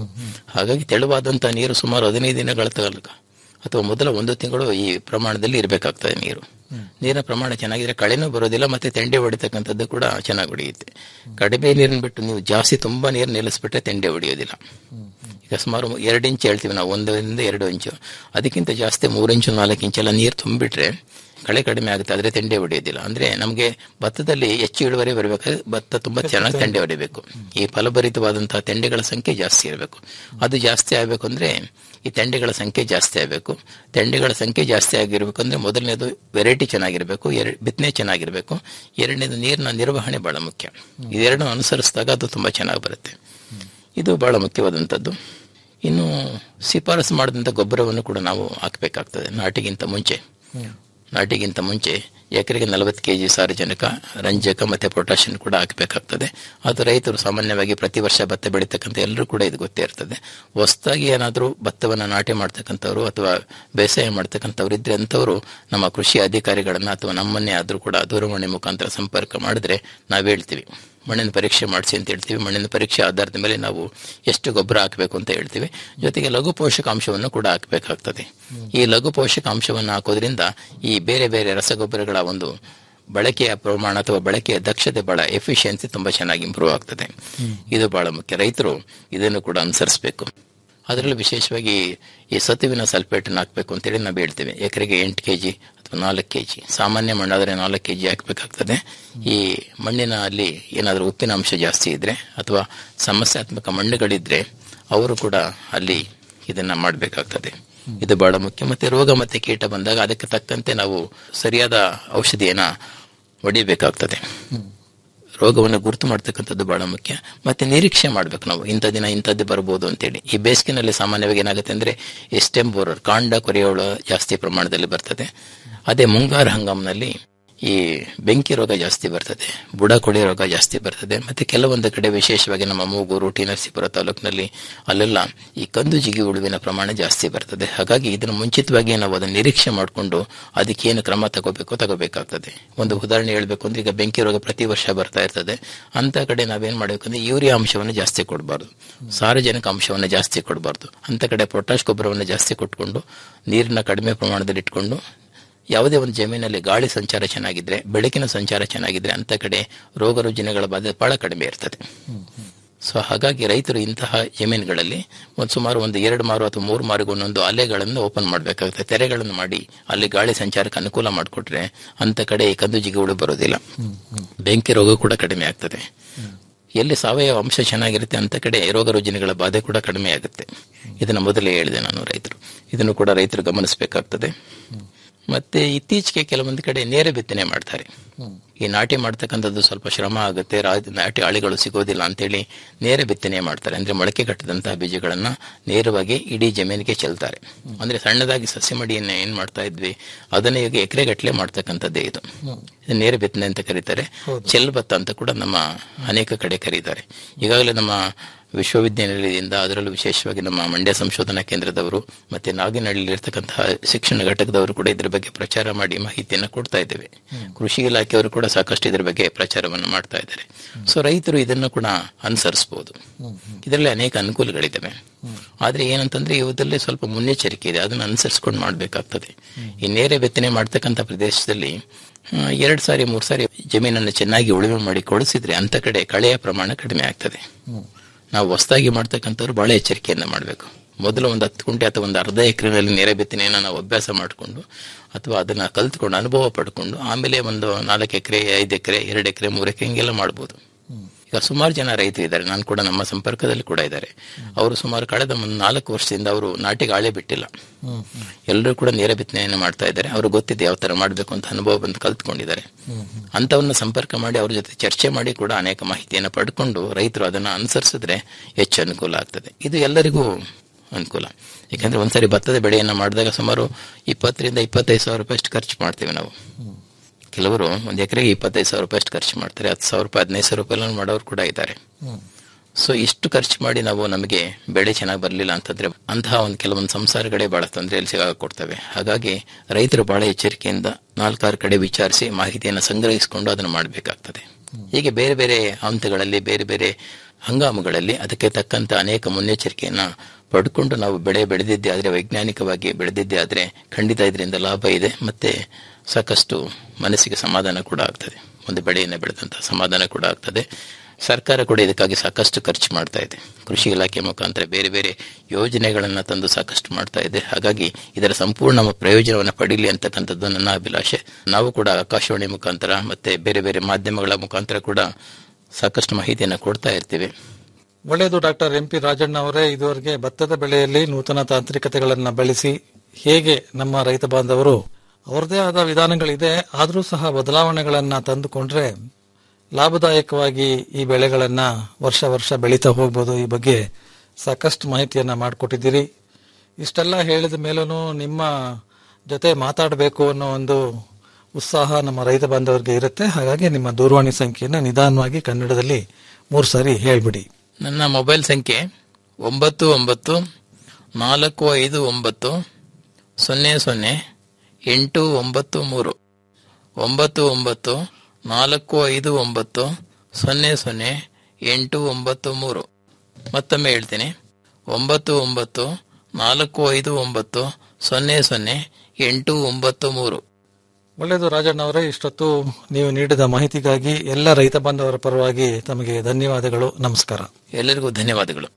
C: ಹಾಗಾಗಿ ತೆಳುವಾದಂತ ನೀರು ಸುಮಾರು ಹದಿನೈದು ದಿನಗಳ ತನಕ ಅಥವಾ ಮೊದಲ ಒಂದು ತಿಂಗಳು ಈ ಪ್ರಮಾಣದಲ್ಲಿ ಇರಬೇಕಾಗ್ತದೆ ನೀರು ನೀರಿನ ಪ್ರಮಾಣ ಚೆನ್ನಾಗಿದ್ರೆ ಕಳೆನೂ ಬರೋದಿಲ್ಲ ಮತ್ತೆ ತೆಂಡೆ ಹೊಡಿತಕ್ಕಂಥದ್ದು ಕೂಡ ಚೆನ್ನಾಗಿ ಹೊಡೆಯುತ್ತೆ ಕಡಿಮೆ ನೀರನ್ನು ಬಿಟ್ಟು ನೀವು ಜಾಸ್ತಿ ತುಂಬಾ ನೀರು ನಿಲ್ಲಿಸ್ಬಿಟ್ರೆ ತೆಂಡೆ ಹೊಡೆಯೋದಿಲ್ಲ ಈಗ ಸುಮಾರು ಎರಡು ಇಂಚು ಹೇಳ್ತೀವಿ ನಾವು ಒಂದರಿಂದ ಎರಡು ಇಂಚು ಅದಕ್ಕಿಂತ ಜಾಸ್ತಿ ಮೂರು ಇಂಚು ನಾಲ್ಕು ಇಂಚೆಲ್ಲ ನೀರು ತುಂಬಿಟ್ರೆ ಕಳೆ ಕಡಿಮೆ ಆಗುತ್ತೆ ಆದ್ರೆ ತೆಂಡೆ ಹೊಡೆಯೋದಿಲ್ಲ ಅಂದ್ರೆ ನಮಗೆ ಭತ್ತದಲ್ಲಿ ಹೆಚ್ಚು ಇಳುವರಿ ಬರಬೇಕಾದ್ರೆ ಭತ್ತ ತುಂಬಾ ಚೆನ್ನಾಗಿ ತೆಂಡೆ ಹೊಡಿಬೇಕು ಈ ಫಲಭರಿತವಾದಂತಹ ತೆಂಡೆಗಳ ಸಂಖ್ಯೆ ಜಾಸ್ತಿ ಇರಬೇಕು ಅದು ಜಾಸ್ತಿ ಆಗಬೇಕು ಅಂದ್ರೆ ಈ ತೆಂಡೆಗಳ ಸಂಖ್ಯೆ ಜಾಸ್ತಿ ಆಗಬೇಕು ತೆಂಡೆಗಳ ಸಂಖ್ಯೆ ಜಾಸ್ತಿ ಆಗಿರ್ಬೇಕು ಅಂದ್ರೆ ಮೊದಲನೇದು ವೆರೈಟಿ ಚೆನ್ನಾಗಿರ್ಬೇಕು ಎರಡು ಬಿತ್ತನೆ ಚೆನ್ನಾಗಿರ್ಬೇಕು ಎರಡನೇದು ನೀರಿನ ನಿರ್ವಹಣೆ ಬಹಳ ಮುಖ್ಯ ಇದೆರಡನ್ನು ಅನುಸರಿಸಿದಾಗ ಅದು ತುಂಬಾ ಚೆನ್ನಾಗಿ ಬರುತ್ತೆ ಇದು ಬಹಳ ಮುಖ್ಯವಾದಂಥದ್ದು ಇನ್ನು ಶಿಫಾರಸು ಮಾಡಿದಂಥ ಗೊಬ್ಬರವನ್ನು ಕೂಡ ನಾವು ಹಾಕಬೇಕಾಗ್ತದೆ ನಾಟಿಗಿಂತ ಮುಂಚೆ ನಾಟಿಗಿಂತ ಮುಂಚೆ ಎಕರೆಗೆ ನಲವತ್ತು ಕೆಜಿ ಸಾರಜನಕ ರಂಜಕ ಮತ್ತೆ ಪೊಟ್ಯಾಷಿಯಂ ಕೂಡ ಹಾಕಬೇಕಾಗ್ತದೆ ಅದು ರೈತರು ಸಾಮಾನ್ಯವಾಗಿ ಪ್ರತಿ ವರ್ಷ ಭತ್ತ ಬೆಳೀತಕ್ಕಂಥ ಎಲ್ಲರೂ ಕೂಡ ಇದು ಗೊತ್ತೇ ಇರ್ತದೆ ಹೊಸದಾಗಿ ಏನಾದರೂ ಭತ್ತವನ್ನು ನಾಟಿ ಮಾಡ್ತಕ್ಕಂಥವ್ರು ಅಥವಾ ಬೇಸಾಯ ಮಾಡ್ತಕ್ಕಂಥವ್ರು ಇದ್ರೆ ಅಂಥವ್ರು ನಮ್ಮ ಕೃಷಿ ಅಧಿಕಾರಿಗಳನ್ನ ಅಥವಾ ನಮ್ಮನ್ನೇ ಆದರೂ ಕೂಡ ದೂರವಾಣಿ ಮುಖಾಂತರ ಸಂಪರ್ಕ ಮಾಡಿದ್ರೆ ನಾವು ಹೇಳ್ತೀವಿ ಮಣ್ಣಿನ ಪರೀಕ್ಷೆ ಮಾಡಿಸಿ ಅಂತ ಹೇಳ್ತೀವಿ ಮಣ್ಣಿನ ಪರೀಕ್ಷೆ ಆಧಾರದ ಮೇಲೆ ನಾವು ಎಷ್ಟು ಗೊಬ್ಬರ ಹಾಕಬೇಕು ಅಂತ ಹೇಳ್ತೀವಿ ಜೊತೆಗೆ ಲಘು ಪೋಷಕಾಂಶವನ್ನು ಕೂಡ ಹಾಕಬೇಕಾಗ್ತದೆ ಈ ಲಘು ಪೋಷಕಾಂಶವನ್ನು ಹಾಕೋದ್ರಿಂದ ಈ ಬೇರೆ ಬೇರೆ ರಸಗೊಬ್ಬರಗಳ ಒಂದು ಬಳಕೆಯ ಪ್ರಮಾಣ ಅಥವಾ ಬಳಕೆಯ ದಕ್ಷತೆ ಬಹಳ ಎಫಿಷಿಯನ್ಸಿ ತುಂಬಾ ಚೆನ್ನಾಗಿ ಇಂಪ್ರೂವ್ ಆಗ್ತದೆ ಇದು ಬಹಳ ಮುಖ್ಯ ರೈತರು ಇದನ್ನು ಕೂಡ ಅನುಸರಿಸಬೇಕು ಅದರಲ್ಲೂ ವಿಶೇಷವಾಗಿ ಈ ಸತುವಿನ ಸಲ್ಫೇಟ್ ಹಾಕಬೇಕು ಅಂತೇಳಿ ನಾವು ಹೇಳ್ತೇವೆ ಎಕರೆಗೆ ಎಂಟು ಕೆಜಿ ಅಥವಾ ನಾಲ್ಕು ಕೆಜಿ ಸಾಮಾನ್ಯ ಮಣ್ಣಾದರೆ ನಾಲ್ಕು ಕೆಜಿ ಹಾಕಬೇಕಾಗ್ತದೆ ಈ ಮಣ್ಣಿನ ಅಲ್ಲಿ ಏನಾದರೂ ಉಪ್ಪಿನ ಅಂಶ ಜಾಸ್ತಿ ಇದ್ರೆ ಅಥವಾ ಸಮಸ್ಯಾತ್ಮಕ ಮಣ್ಣುಗಳಿದ್ರೆ ಅವರು ಕೂಡ ಅಲ್ಲಿ ಇದನ್ನ ಮಾಡಬೇಕಾಗ್ತದೆ ಇದು ಬಹಳ ಮುಖ್ಯ ಮತ್ತೆ ರೋಗ ಮತ್ತೆ ಕೀಟ ಬಂದಾಗ ಅದಕ್ಕೆ ತಕ್ಕಂತೆ ನಾವು ಸರಿಯಾದ ಔಷಧಿಯನ್ನ ಹೊಡಿಬೇಕಾಗ್ತದೆ ರೋಗವನ್ನು ಗುರುತು ಮಾಡ್ತಕ್ಕಂಥದ್ದು ಬಹಳ ಮುಖ್ಯ ಮತ್ತೆ ನಿರೀಕ್ಷೆ ಮಾಡ್ಬೇಕು ನಾವು ಇಂಥ ದಿನ ಇಂಥದ್ದು ಬರ್ಬೋದು ಅಂತೇಳಿ ಈ ಬೇಸಿಗೆನಲ್ಲಿ ಸಾಮಾನ್ಯವಾಗಿ ಏನಾಗುತ್ತೆ ಅಂದ್ರೆ ಎಸ್ಟೆಮ್ ಬೋರರ್ ಕಾಂಡ ಕೊರೆಯೋಳ ಜಾಸ್ತಿ ಪ್ರಮಾಣದಲ್ಲಿ ಬರ್ತದೆ ಅದೇ ಮುಂಗಾರು ಹಂಗಾಮ್ನಲ್ಲಿ ಈ ಬೆಂಕಿ ರೋಗ ಜಾಸ್ತಿ ಬರ್ತದೆ ಬುಡ ಕೊಳೆ ರೋಗ ಜಾಸ್ತಿ ಬರ್ತದೆ ಮತ್ತೆ ಕೆಲವೊಂದು ಕಡೆ ವಿಶೇಷವಾಗಿ ನಮ್ಮ ಮೂಗೂರು ಟಿ ನರಸೀಪುರ ತಾಲೂಕಿನಲ್ಲಿ ಅಲ್ಲೆಲ್ಲ ಈ ಕಂದು ಜಿಗಿ ಉಳುವಿನ ಪ್ರಮಾಣ ಜಾಸ್ತಿ ಬರ್ತದೆ ಹಾಗಾಗಿ ಇದನ್ನು ಮುಂಚಿತವಾಗಿ ನಾವು ಅದನ್ನು ನಿರೀಕ್ಷೆ ಮಾಡಿಕೊಂಡು ಅದಕ್ಕೇನು ಕ್ರಮ ತಗೋಬೇಕು ತಗೋಬೇಕಾಗ್ತದೆ ಒಂದು ಉದಾಹರಣೆ ಹೇಳ್ಬೇಕು ಅಂದ್ರೆ ಈಗ ಬೆಂಕಿ ರೋಗ ಪ್ರತಿ ವರ್ಷ ಬರ್ತಾ ಇರ್ತದೆ ಅಂತ ಕಡೆ ನಾವೇನ್ ಮಾಡ್ಬೇಕಂದ್ರೆ ಯೂರಿಯಾ ಅಂಶವನ್ನು ಜಾಸ್ತಿ ಕೊಡಬಾರ್ದು ಸಾರಜನಕ ಅಂಶವನ್ನು ಜಾಸ್ತಿ ಕೊಡಬಾರ್ದು ಅಂತ ಕಡೆ ಪೊಟ್ಯಾಶ್ ಗೊಬ್ಬರವನ್ನು ಜಾಸ್ತಿ ಕೊಟ್ಕೊಂಡು ನೀರನ್ನ ಕಡಿಮೆ ಪ್ರಮಾಣದಲ್ಲಿ ಇಟ್ಕೊಂಡು ಯಾವುದೇ ಒಂದು ಜಮೀನಲ್ಲಿ ಗಾಳಿ ಸಂಚಾರ ಚೆನ್ನಾಗಿದ್ರೆ ಬೆಳಕಿನ ಸಂಚಾರ ಚೆನ್ನಾಗಿದ್ರೆ ಅಂತ ಕಡೆ ರೋಗ ರುಜಿನಗಳ ಬಾಧೆ ಬಹಳ ಕಡಿಮೆ ಇರ್ತದೆ ಸೊ ಹಾಗಾಗಿ ರೈತರು ಇಂತಹ ಜಮೀನುಗಳಲ್ಲಿ ಒಂದು ಸುಮಾರು ಒಂದು ಎರಡು ಮಾರು ಅಥವಾ ಮೂರು ಮಾರಿಗೆ ಒಂದೊಂದು ಅಲೆಗಳನ್ನು ಓಪನ್ ಮಾಡಬೇಕಾಗುತ್ತೆ ತೆರೆಗಳನ್ನು ಮಾಡಿ ಅಲ್ಲಿ ಗಾಳಿ ಸಂಚಾರಕ್ಕೆ ಅನುಕೂಲ ಮಾಡಿಕೊಟ್ರೆ ಅಂತ ಕಡೆ ಈ ಕಂದು ಜಿಗಿಗಳು ಬರೋದಿಲ್ಲ ಬೆಂಕಿ ರೋಗ ಕೂಡ ಕಡಿಮೆ ಆಗ್ತದೆ ಎಲ್ಲಿ ಸಾವಯವ ಅಂಶ ಚೆನ್ನಾಗಿರುತ್ತೆ ಅಂತ ಕಡೆ ರೋಗ ರುಜಿನಗಳ ಬಾಧೆ ಕೂಡ ಕಡಿಮೆ ಆಗುತ್ತೆ ಇದನ್ನ ಮೊದಲೇ ಹೇಳಿದೆ ನಾನು ರೈತರು ಇದನ್ನು ಕೂಡ ರೈತರು ಗಮನಿಸಬೇಕಾಗ್ತದೆ ಮತ್ತೆ ಇತ್ತೀಚೆಗೆ ಕೆಲವೊಂದು ಕಡೆ ನೇರ ಬಿತ್ತನೆ ಮಾಡ್ತಾರೆ ಈ ನಾಟಿ ಮಾಡ್ತಕ್ಕಂಥದ್ದು ಸ್ವಲ್ಪ ಶ್ರಮ ಆಗುತ್ತೆ ರಾ- ನಾಟಿ ಆಳಿಗಳು ಸಿಗೋದಿಲ್ಲ ಅಂತೇಳಿ ನೇರ ಬಿತ್ತನೆ ಮಾಡ್ತಾರೆ ಅಂದ್ರೆ ಮೊಳಕೆ ಕಟ್ಟಿದಂತಹ ಬೀಜಗಳನ್ನ ನೇರವಾಗಿ ಇಡೀ ಜಮೀನಿಗೆ ಚೆಲ್ತಾರೆ ಅಂದ್ರೆ ಸಣ್ಣದಾಗಿ ಸಸಿ ಮಡಿಯನ್ನ ಏನ್ ಮಾಡ್ತಾ ಇದ್ವಿ ಅದನ್ನ ಈಗ ಎಕರೆ ಗಟ್ಟಲೆ ಮಾಡ್ತಕ್ಕಂಥದ್ದೇ ಇದು ಇದು ನೇರ ಬಿತ್ತನೆ ಅಂತ ಕರೀತಾರೆ ಚೆಲ್ ಭತ್ತ ಅಂತ ಕೂಡ ನಮ್ಮ ಅನೇಕ ಕಡೆ ಕರೀತಾರೆ ಈಗಾಗಲೇ ನಮ್ಮ ವಿಶ್ವವಿದ್ಯಾನಿಲಯದಿಂದ ಅದರಲ್ಲೂ ವಿಶೇಷವಾಗಿ ನಮ್ಮ ಮಂಡ್ಯ ಸಂಶೋಧನಾ ಕೇಂದ್ರದವರು ಮತ್ತೆ ನಾಗಿನಹಳ್ಳಿಲಿರ್ತಕ್ಕಂತಹ ಶಿಕ್ಷಣ ಘಟಕದವರು ಕೂಡ ಇದ್ರ ಬಗ್ಗೆ ಪ್ರಚಾರ ಮಾಡಿ ಮಾಹಿತಿಯನ್ನು ಕೊಡ್ತಾ ಇದ್ದೇವೆ ಕೃಷಿ ಇಲಾಖೆಯವರು ಕೂಡ ಸಾಕಷ್ಟು ಇದ್ರ ಬಗ್ಗೆ ಪ್ರಚಾರವನ್ನು ಮಾಡ್ತಾ ಇದ್ದಾರೆ ಸೊ ರೈತರು ಇದನ್ನು ಕೂಡ ಅನುಸರಿಸಬಹುದು ಇದರಲ್ಲಿ ಅನೇಕ ಅನುಕೂಲಗಳಿದ್ದಾವೆ ಆದ್ರೆ ಏನಂತಂದ್ರೆ ಇವತ್ತಲ್ಲಿ ಸ್ವಲ್ಪ ಮುನ್ನೆಚ್ಚರಿಕೆ ಇದೆ ಅದನ್ನು ಅನುಸರಿಸ್ಕೊಂಡು ಮಾಡ್ಬೇಕಾಗ್ತದೆ ಈ ನೇರ ಬಿತ್ತನೆ ಮಾಡ್ತಕ್ಕಂಥ ಪ್ರದೇಶದಲ್ಲಿ ಆ, ಎರಡ್ ಸಾರಿ ಮೂರ್ ಸಾರಿ ಜಮೀನನ್ನು ಚೆನ್ನಾಗಿ ಉಳುಮೆ ಮಾಡಿ ಕೊಡಿಸಿದ್ರೆ ಅಂತ ಕಡೆ ಕಳೆಯ ಪ್ರಮಾಣ ಕಡಿಮೆ ಆಗ್ತದೆ ನಾವು ಹೊಸದಾಗಿ ಮಾಡ್ತಕ್ಕಂಥವ್ರು ಬಹಳ ಎಚ್ಚರಿಕೆಯಿಂದ ಮಾಡಬೇಕು ಮೊದಲು ಒಂದು ಹತ್ತು ಕುಂಟೆ ಅಥವಾ ಒಂದು ಅರ್ಧ ಎಕರೆನಲ್ಲಿ ನೇರ ಬಿತ್ತನೆಯನ್ನು ನಾವು ಅಭ್ಯಾಸ ಮಾಡಿಕೊಂಡು ಅಥವಾ ಅದನ್ನ ಕಲ್ತ್ಕೊಂಡು ಅನುಭವ ಪಡ್ಕೊಂಡು ಆಮೇಲೆ ಒಂದು ನಾಲ್ಕು ಎಕರೆ ಐದು ಎಕರೆ ಎರಡು ಎಕರೆ ಮೂರು ಎಕರೆ ಹಿಂಗೆಲ್ಲ ಮಾಡ್ಬೋದು ಈಗ ಸುಮಾರು ಜನ ರೈತರು ಇದ್ದಾರೆ ನಾನು ಕೂಡ ನಮ್ಮ ಸಂಪರ್ಕದಲ್ಲಿ ಕೂಡ ಇದ್ದಾರೆ ಅವರು ಸುಮಾರು ಕಳೆದ ಒಂದು ನಾಲ್ಕು ವರ್ಷದಿಂದ ಅವರು ನಾಟಿಗೆ ಆಳೆ ಬಿಟ್ಟಿಲ್ಲ ಎಲ್ಲರೂ ಕೂಡ ನೇರ ಬಿತ್ತನೆಯನ್ನು ಮಾಡ್ತಾ ಇದ್ದಾರೆ ಅವ್ರಿಗೆ ಗೊತ್ತಿದೆ ಯಾವ ತರ ಮಾಡಬೇಕು ಅಂತ ಅನುಭವ ಬಂದು ಕಲ್ತ್ಕೊಂಡಿದ್ದಾರೆ ಅಂತವನ್ನ ಸಂಪರ್ಕ ಮಾಡಿ ಅವ್ರ ಜೊತೆ ಚರ್ಚೆ ಮಾಡಿ ಕೂಡ ಅನೇಕ ಮಾಹಿತಿಯನ್ನು ಪಡ್ಕೊಂಡು ರೈತರು ಅದನ್ನ ಅನುಸರಿಸಿದ್ರೆ ಹೆಚ್ಚು ಅನುಕೂಲ ಆಗ್ತದೆ ಇದು ಎಲ್ಲರಿಗೂ ಅನುಕೂಲ ಯಾಕಂದ್ರೆ ಒಂದ್ಸರಿ ಭತ್ತದ ಬೆಳೆಯನ್ನ ಮಾಡಿದಾಗ ಸುಮಾರು ಇಪ್ಪತ್ತರಿಂದ ಇಪ್ಪತ್ತೈದು ಸಾವಿರ ರೂಪಾಯಿ ಅಷ್ಟು ಖರ್ಚು ಮಾಡ್ತೇವೆ ನಾವು ಕೆಲವರು ಒಂದು ಎಕರೆಗೆ ಇಪ್ಪತ್ತೈದು ಸಾವಿರ ರೂಪಾಯಿ ಅಷ್ಟು ಖರ್ಚು ಮಾಡ್ತಾರೆ ಹತ್ತು ಸಾವಿರ ರೂಪಾಯಿ ಹದಿನೈದು ಸಾವಿರ ರೂಪಾಯಿ ಮಾಡೋರು ಕೂಡ ಇದ್ದಾರೆ ಸೊ ಇಷ್ಟು ಖರ್ಚು ಮಾಡಿ ನಾವು ನಮಗೆ ಬೆಳೆ ಚೆನ್ನಾಗಿ ಬರಲಿಲ್ಲ ಅಂತಂದ್ರೆ ಅಂತಹ ಒಂದು ಕೆಲವೊಂದು ಸಂಸಾರಗಳೇ ಬಹಳ ತೊಂದರೆಯಲ್ಲಿ ಸಿಗಾಕೊಡ್ತವೆ ಹಾಗಾಗಿ ರೈತರು ಬಹಳ ಎಚ್ಚರಿಕೆಯಿಂದ ನಾಲ್ಕಾರು ಕಡೆ ವಿಚಾರಿಸಿ ಮಾಹಿತಿಯನ್ನು ಸಂಗ್ರಹಿಸಿಕೊಂಡು ಅದನ್ನು ಮಾಡಬೇಕಾಗ್ತದೆ ಹೀಗೆ ಬೇರೆ ಬೇರೆ ಹಂತಗಳಲ್ಲಿ ಬೇರೆ ಬೇರೆ ಹಂಗಾಮುಗಳಲ್ಲಿ ಅದಕ್ಕೆ ತಕ್ಕಂತ ಅನೇಕ ಮುನ್ನೆಚ್ಚರಿಕೆಯನ್ನ ಪಡ್ಕೊಂಡು ನಾವು ಬೆಳೆ ಬೆಳೆದಿದ್ದೆ ಆದ್ರೆ ವೈಜ್ಞಾನಿಕವಾಗಿ ಬೆಳೆದಿದ್ದೆ ಆದ್ರೆ ಖಂಡಿತ ಇದರಿಂದ ಲಾಭ ಇದೆ ಮತ್ತೆ ಸಾಕಷ್ಟು ಮನಸ್ಸಿಗೆ ಸಮಾಧಾನ ಕೂಡ ಆಗ್ತದೆ ಒಂದು ಬೆಳೆಯನ್ನು ಬೆಳೆದಂಥ ಸಮಾಧಾನ ಕೂಡ ಆಗ್ತದೆ ಸರ್ಕಾರ ಕೂಡ ಇದಕ್ಕಾಗಿ ಸಾಕಷ್ಟು ಖರ್ಚು ಮಾಡ್ತಾ ಇದೆ ಕೃಷಿ ಇಲಾಖೆ ಮುಖಾಂತರ ಬೇರೆ ಬೇರೆ ಯೋಜನೆಗಳನ್ನು ತಂದು ಸಾಕಷ್ಟು ಮಾಡ್ತಾ ಇದೆ ಹಾಗಾಗಿ ಇದರ ಸಂಪೂರ್ಣ ಪ್ರಯೋಜನವನ್ನು ಪಡೀಲಿ ಅಂತಕ್ಕಂಥದ್ದು ನನ್ನ ಅಭಿಲಾಷೆ ನಾವು ಕೂಡ ಆಕಾಶವಾಣಿ ಮುಖಾಂತರ ಮತ್ತೆ ಬೇರೆ ಬೇರೆ ಮಾಧ್ಯಮಗಳ ಮುಖಾಂತರ ಕೂಡ ಸಾಕಷ್ಟು ಮಾಹಿತಿಯನ್ನು ಕೊಡ್ತಾ ಇರ್ತೀವಿ
I: ಒಳ್ಳೆಯದು ಡಾಕ್ಟರ್ ಎಂ ಪಿ ರಾಜಣ್ಣ ಅವರೇ ಇದುವರೆಗೆ ಭತ್ತದ ಬೆಳೆಯಲ್ಲಿ ನೂತನ ತಾಂತ್ರಿಕತೆಗಳನ್ನು ಬಳಸಿ ಹೇಗೆ ನಮ್ಮ ರೈತ ಬಾಂಧವರು ಅವರದೇ ಆದ ವಿಧಾನಗಳಿದೆ ಆದರೂ ಸಹ ಬದಲಾವಣೆಗಳನ್ನ ತಂದುಕೊಂಡ್ರೆ ಲಾಭದಾಯಕವಾಗಿ ಈ ಬೆಳೆಗಳನ್ನ ವರ್ಷ ವರ್ಷ ಬೆಳೀತಾ ಹೋಗ್ಬೋದು ಈ ಬಗ್ಗೆ ಸಾಕಷ್ಟು ಮಾಹಿತಿಯನ್ನ ಮಾಡಿಕೊಟ್ಟಿದ್ದೀರಿ ಇಷ್ಟೆಲ್ಲ ಹೇಳಿದ ಮೇಲೂ ನಿಮ್ಮ ಜೊತೆ ಮಾತಾಡಬೇಕು ಅನ್ನೋ ಒಂದು ಉತ್ಸಾಹ ನಮ್ಮ ರೈತ ಬಾಂಧವರಿಗೆ ಇರುತ್ತೆ ಹಾಗಾಗಿ ನಿಮ್ಮ ದೂರವಾಣಿ ಸಂಖ್ಯೆಯನ್ನು ನಿಧಾನವಾಗಿ ಕನ್ನಡದಲ್ಲಿ ಮೂರು ಸಾರಿ ಹೇಳ್ಬಿಡಿ
C: ನನ್ನ ಮೊಬೈಲ್ ಸಂಖ್ಯೆ ಒಂಬತ್ತು ಒಂಬತ್ತು ನಾಲ್ಕು ಐದು ಒಂಬತ್ತು ಸೊನ್ನೆ ಸೊನ್ನೆ ಎಂಟು ಒಂಬತ್ತು ಮೂರು ಒಂಬತ್ತು ಒಂಬತ್ತು ನಾಲ್ಕು ಐದು ಒಂಬತ್ತು ಸೊನ್ನೆ ಸೊನ್ನೆ ಎಂಟು ಒಂಬತ್ತು ಮೂರು ಮತ್ತೊಮ್ಮೆ ಹೇಳ್ತೀನಿ ಒಂಬತ್ತು ಒಂಬತ್ತು ನಾಲ್ಕು ಐದು ಒಂಬತ್ತು ಸೊನ್ನೆ ಸೊನ್ನೆ ಎಂಟು ಒಂಬತ್ತು ಮೂರು
I: ಒಳ್ಳೆಯದು ರಾಜಣ್ಣ ಅವರೇ ಇಷ್ಟೊತ್ತು ನೀವು ನೀಡಿದ ಮಾಹಿತಿಗಾಗಿ ಎಲ್ಲ ರೈತ ಬಾಂಧವರ ಪರವಾಗಿ ತಮಗೆ ಧನ್ಯವಾದಗಳು ನಮಸ್ಕಾರ
C: ಎಲ್ಲರಿಗೂ ಧನ್ಯವಾದಗಳು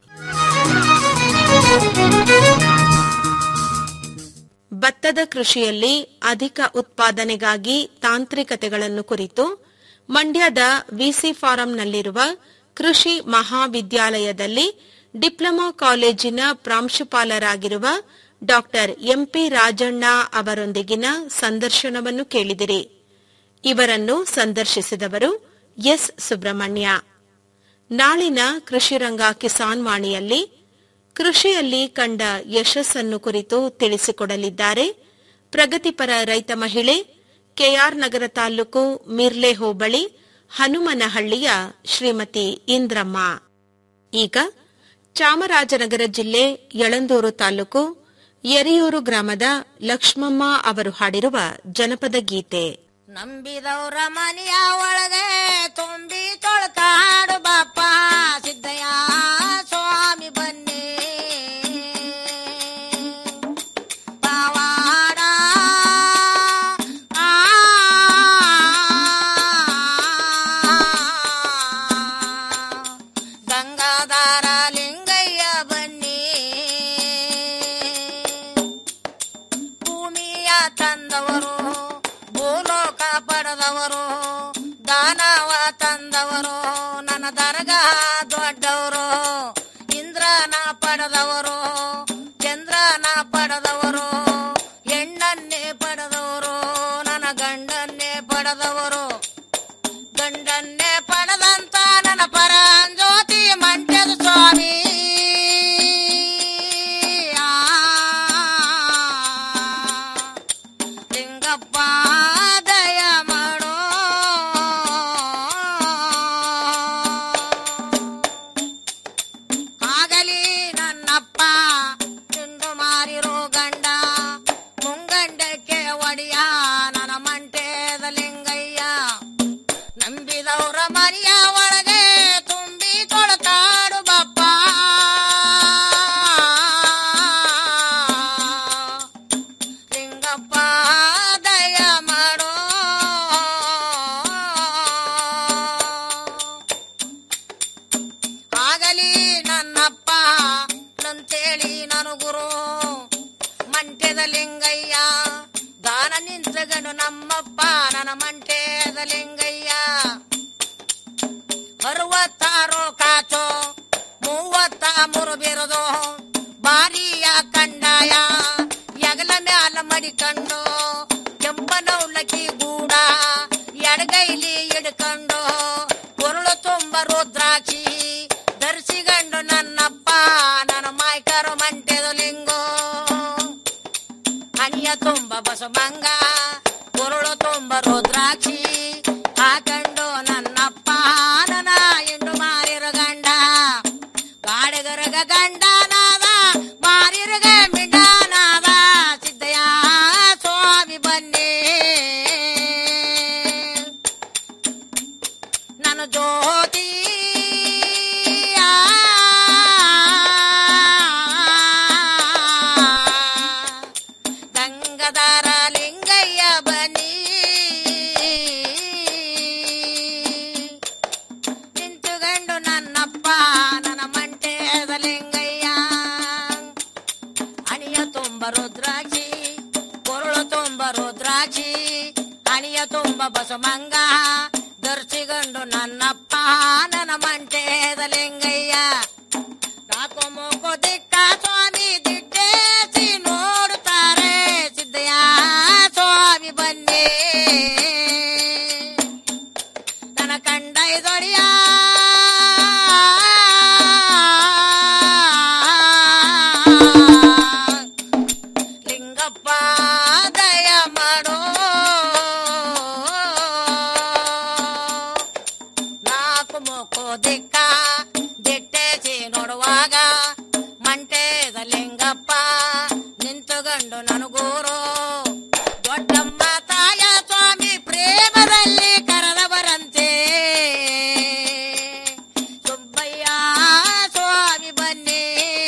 D: ಭತ್ತದ ಕೃಷಿಯಲ್ಲಿ ಅಧಿಕ ಉತ್ಪಾದನೆಗಾಗಿ ತಾಂತ್ರಿಕತೆಗಳನ್ನು ಕುರಿತು ಮಂಡ್ಯದ ವಿಸಿ ಫಾರಂನಲ್ಲಿರುವ ಕೃಷಿ ಮಹಾವಿದ್ಯಾಲಯದಲ್ಲಿ ಡಿಪ್ಲೊಮಾ ಕಾಲೇಜಿನ ಪ್ರಾಂಶುಪಾಲರಾಗಿರುವ ಡಾಕ್ಟರ್ ಎಂಪಿ ರಾಜಣ್ಣ ಅವರೊಂದಿಗಿನ ಸಂದರ್ಶನವನ್ನು ಕೇಳಿದಿರಿ ಇವರನ್ನು ಸಂದರ್ಶಿಸಿದವರು ಎಸ್ ಸುಬ್ರಹ್ಮಣ್ಯ ನಾಳಿನ ಕೃಷಿರಂಗ ಕಿಸಾನ್ ವಾಣಿಯಲ್ಲಿ ಕೃಷಿಯಲ್ಲಿ ಕಂಡ ಯಶಸ್ಸನ್ನು ಕುರಿತು ತಿಳಿಸಿಕೊಡಲಿದ್ದಾರೆ ಪ್ರಗತಿಪರ ರೈತ ಮಹಿಳೆ ಕೆಆರ್ ನಗರ ತಾಲೂಕು ಮಿರ್ಲೆ ಹೋಬಳಿ ಹನುಮನಹಳ್ಳಿಯ ಶ್ರೀಮತಿ ಇಂದ್ರಮ್ಮ ಈಗ ಚಾಮರಾಜನಗರ ಜಿಲ್ಲೆ ಯಳಂದೂರು ತಾಲೂಕು ಯರಿಯೂರು ಗ್ರಾಮದ ಲಕ್ಷ್ಮಮ್ಮ ಅವರು ಹಾಡಿರುವ ಜನಪದ ಗೀತೆ
J: ನಂಬಿದವರ ಮನೆಯ ಒಳಗೆ ತುಂಬಿ ತೊಳ್ಕಾಡು ಬಾಪ ಸಿದ್ದಯ್ಯ ಸ್ವಾಮಿ ಬನ್ನಿ ಪಾವಾಡ ಆ, ಗಂಗಾಧಾರ ಲಿಂಗಯ್ಯ ಬನ್ನಿ ಭೂಮಿಯ ತಂದವರು ಭೂಲೋಕ ಪಡೆದವರು ದಾನವ ತಂದವರು ನನ್ನ ದರ್ಗ ದೊಡ್ಡವರು ಇಂದ್ರನ ಪಡೆದವರು ಚಂದ್ರನ ಪಡೆದವರು ಹೆಣ್ಣನ್ನೇ ಪಡೆದವರು ನನ್ನ ಗಂಡನ್ನೇ ಪಡೆದವರು ಗಂಡನ್ನೇ ಪಡೆದಂತ ನನ್ನ ಪರಂಜ್ಯೋತಿ ಮಂಟ್ಯದ ಸ್ವಾಮಿ ಆ ಲಿಂಗಪ್ಪ ದಯ ಮಾಡೋ ಆಗಲಿ ನನ್ನಪ್ಪ ತಿಂದು ಮಾರಿರೋ ಗಂಡ ಮುಂಗಂಡಕ್ಕೆ ಒಡಿಯ ನನ್ನ ಮಂಟೇದ ಲಿಂಗಯ್ಯ ನಂಬಿದವರ ಮರಿಯ ಒಳಗೆ ತುಂಬಿ ತೊಳತಾಡು ಬಪ್ಪ ಲಿಂಗಪ್ಪ ದಯ ಮಾಡೋ ಆಗಲಿ ನನ್ನಪ್ಪ ನಂತೇಳಿ ನಾನು ಗುರು ಮಂಟ್ಯದ ಲಿಂಗಯ್ಯ ದಾನ ನಿಂತಗನು ನಮ್ಮಪ್ಪ ನನ್ನ ಮಂಟ್ಯದ ಲಿಂಗಯ್ಯ ಅರವತ್ತಾರು ಕಾಚೋ ಮೂವತ್ತ ಮೂರು ಬಿರುದು ಬಾರಿಯ ಕಂಡಾಯ ಎಗಲ ಮ್ಯಾಲ ಮಡಿಕೊಂಡು ಕೆಂಪನೌಲಕ್ಕಿ ಗೂಡ ಎಡಗೈಲಿ ಹಿಡ್ಕೊಂಡು ಕೊರಳು ತುಂಬ ರುದ್ರಾಕ್ಷಿ ಧರಿಸಿಕೊಂಡು ನನ್ನಪ್ಪ ನನ್ನ ಮಾಯ್ಕರು ಮಂಟೆದ ಲಿಂಗೋ ಹಣಿಯ ತುಂಬ ಬಸಮಂಗ ಕೊರಳು ತುಂಬ ರುದ್ರಾಕ್ಷಿ ಹಾಕೊಂಡು ನನ್ನಪ್ಪ ನನ್ನ ಎಂಡು ಮಾರಿರ ಗಂಡ ಗಾಡಿಗರಗ ಗಂಡನಾದ ಮಾರಿರ ತುಂಬ ಬಸಮಂಗ ದರ್ಶಿಗಂಡು ನನ್ನಪ್ಪ ನನ್ನ ಮಂಟೇದ ಲಿಂಗಯ್ಯ ನಾಲ್ಕು ಮೂಕು ದಿಕ್ಕ ಸ್ವಾಮಿ ದಿಟ್ಟೇಸಿ ನೋಡುತ್ತಾರೆ ಸಿದ್ದಯ್ಯ ಸ್ವಾಮಿ ಬನ್ನಿ ನನ್ನ ಕಂಡ ಇದೊಡಿಯ ಲಿಂಗಪ್ಪ ದಯ ಮಾಡೋ ನಾಲ್ಕು ಮೂಕು ದಿಕ್ಕ ದಿಟ್ಟೇಸಿ ನೋಡುವಾಗ ಮಂಟೇದ ಲಿಂಗಪ್ಪ ನಿಂತುಕೊಂಡು ನನಗೂರು ದೊಡ್ಡಮ್ಮ ತಾಯ ಸ್ವಾಮಿ ಪ್ರೇಮದಲ್ಲಿ ಕರೆದವರಂತೆ ಸುಬ್ಬಯ್ಯ ಸ್ವಾಮಿ ಬನ್ನಿ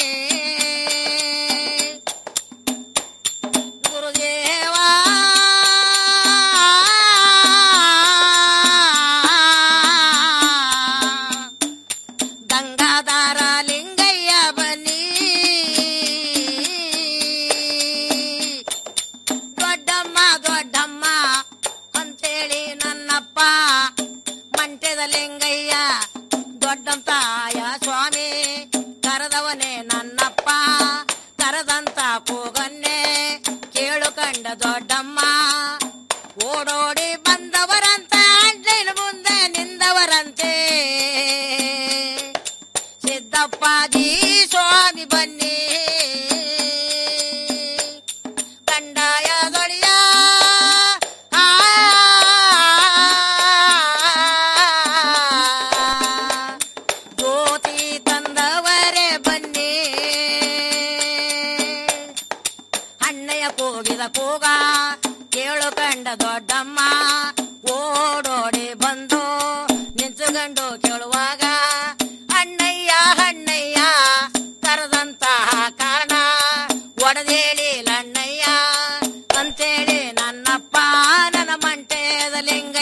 J: ಗುರುದೇವ ಗಂಗಾಧಾರ ಲಿಂಗಯ್ಯ ಬನ್ನಿ ದೊಡ್ಡಮ್ಮ ದೊಡ್ಡಮ್ಮ ಅಂತೇಳಿ ನನ್ನಪ್ಪ ಮಂಟೆದ ಲಿಂಗಯ್ಯ ದೊಡ್ಡಮ್ಮ ತಾಯ ಸ್ವಾಮಿ ಕರೆದವನೇ ನನ್ನಪ್ಪ ಕರೆದಂತ ಕೂಗನ್ನೇ ಕೇಳು ಕಂಡ ದೊಡ್ಡಮ್ಮ ಓಡೋಡಿ ಬಂದವರಂತೆ ಅಡ್ಡಿನ ಮುಂದೆ ನಿಂದವರಂತೆ ಸಿದ್ದಪ್ಪಾಜಿ ಸ್ವಾಮಿ ಬನ್ನಿ ಕಂಡಾಯ ದೊಳಿಯ ಆ ಜ್ಯೋತಿ ತಂದವರೇ ಬನ್ನಿ ಅಣ್ಣಯ್ಯ ಕೂಗಿದ ಕೂಗ ಕೇಳು ಕಂಡ ದೊಡ್ಡಮ್ಮ ಓಡೋಡಿ ಬಂದು ನಿಂತುಕೊಂಡು ಕೇಳುವಾಗ ಅಣ್ಣಯ್ಯ ಅಣ್ಣಯ್ಯ ಕರೆದಂತಹ ಕಾರಣ ಒಡದೇಳಿ ಅಣ್ಣಯ್ಯ ಅಂತೇಳಿ ನನ್ನಪ್ಪ ನನ್ನ ಮಂಟೇದ ಲಿಂಗ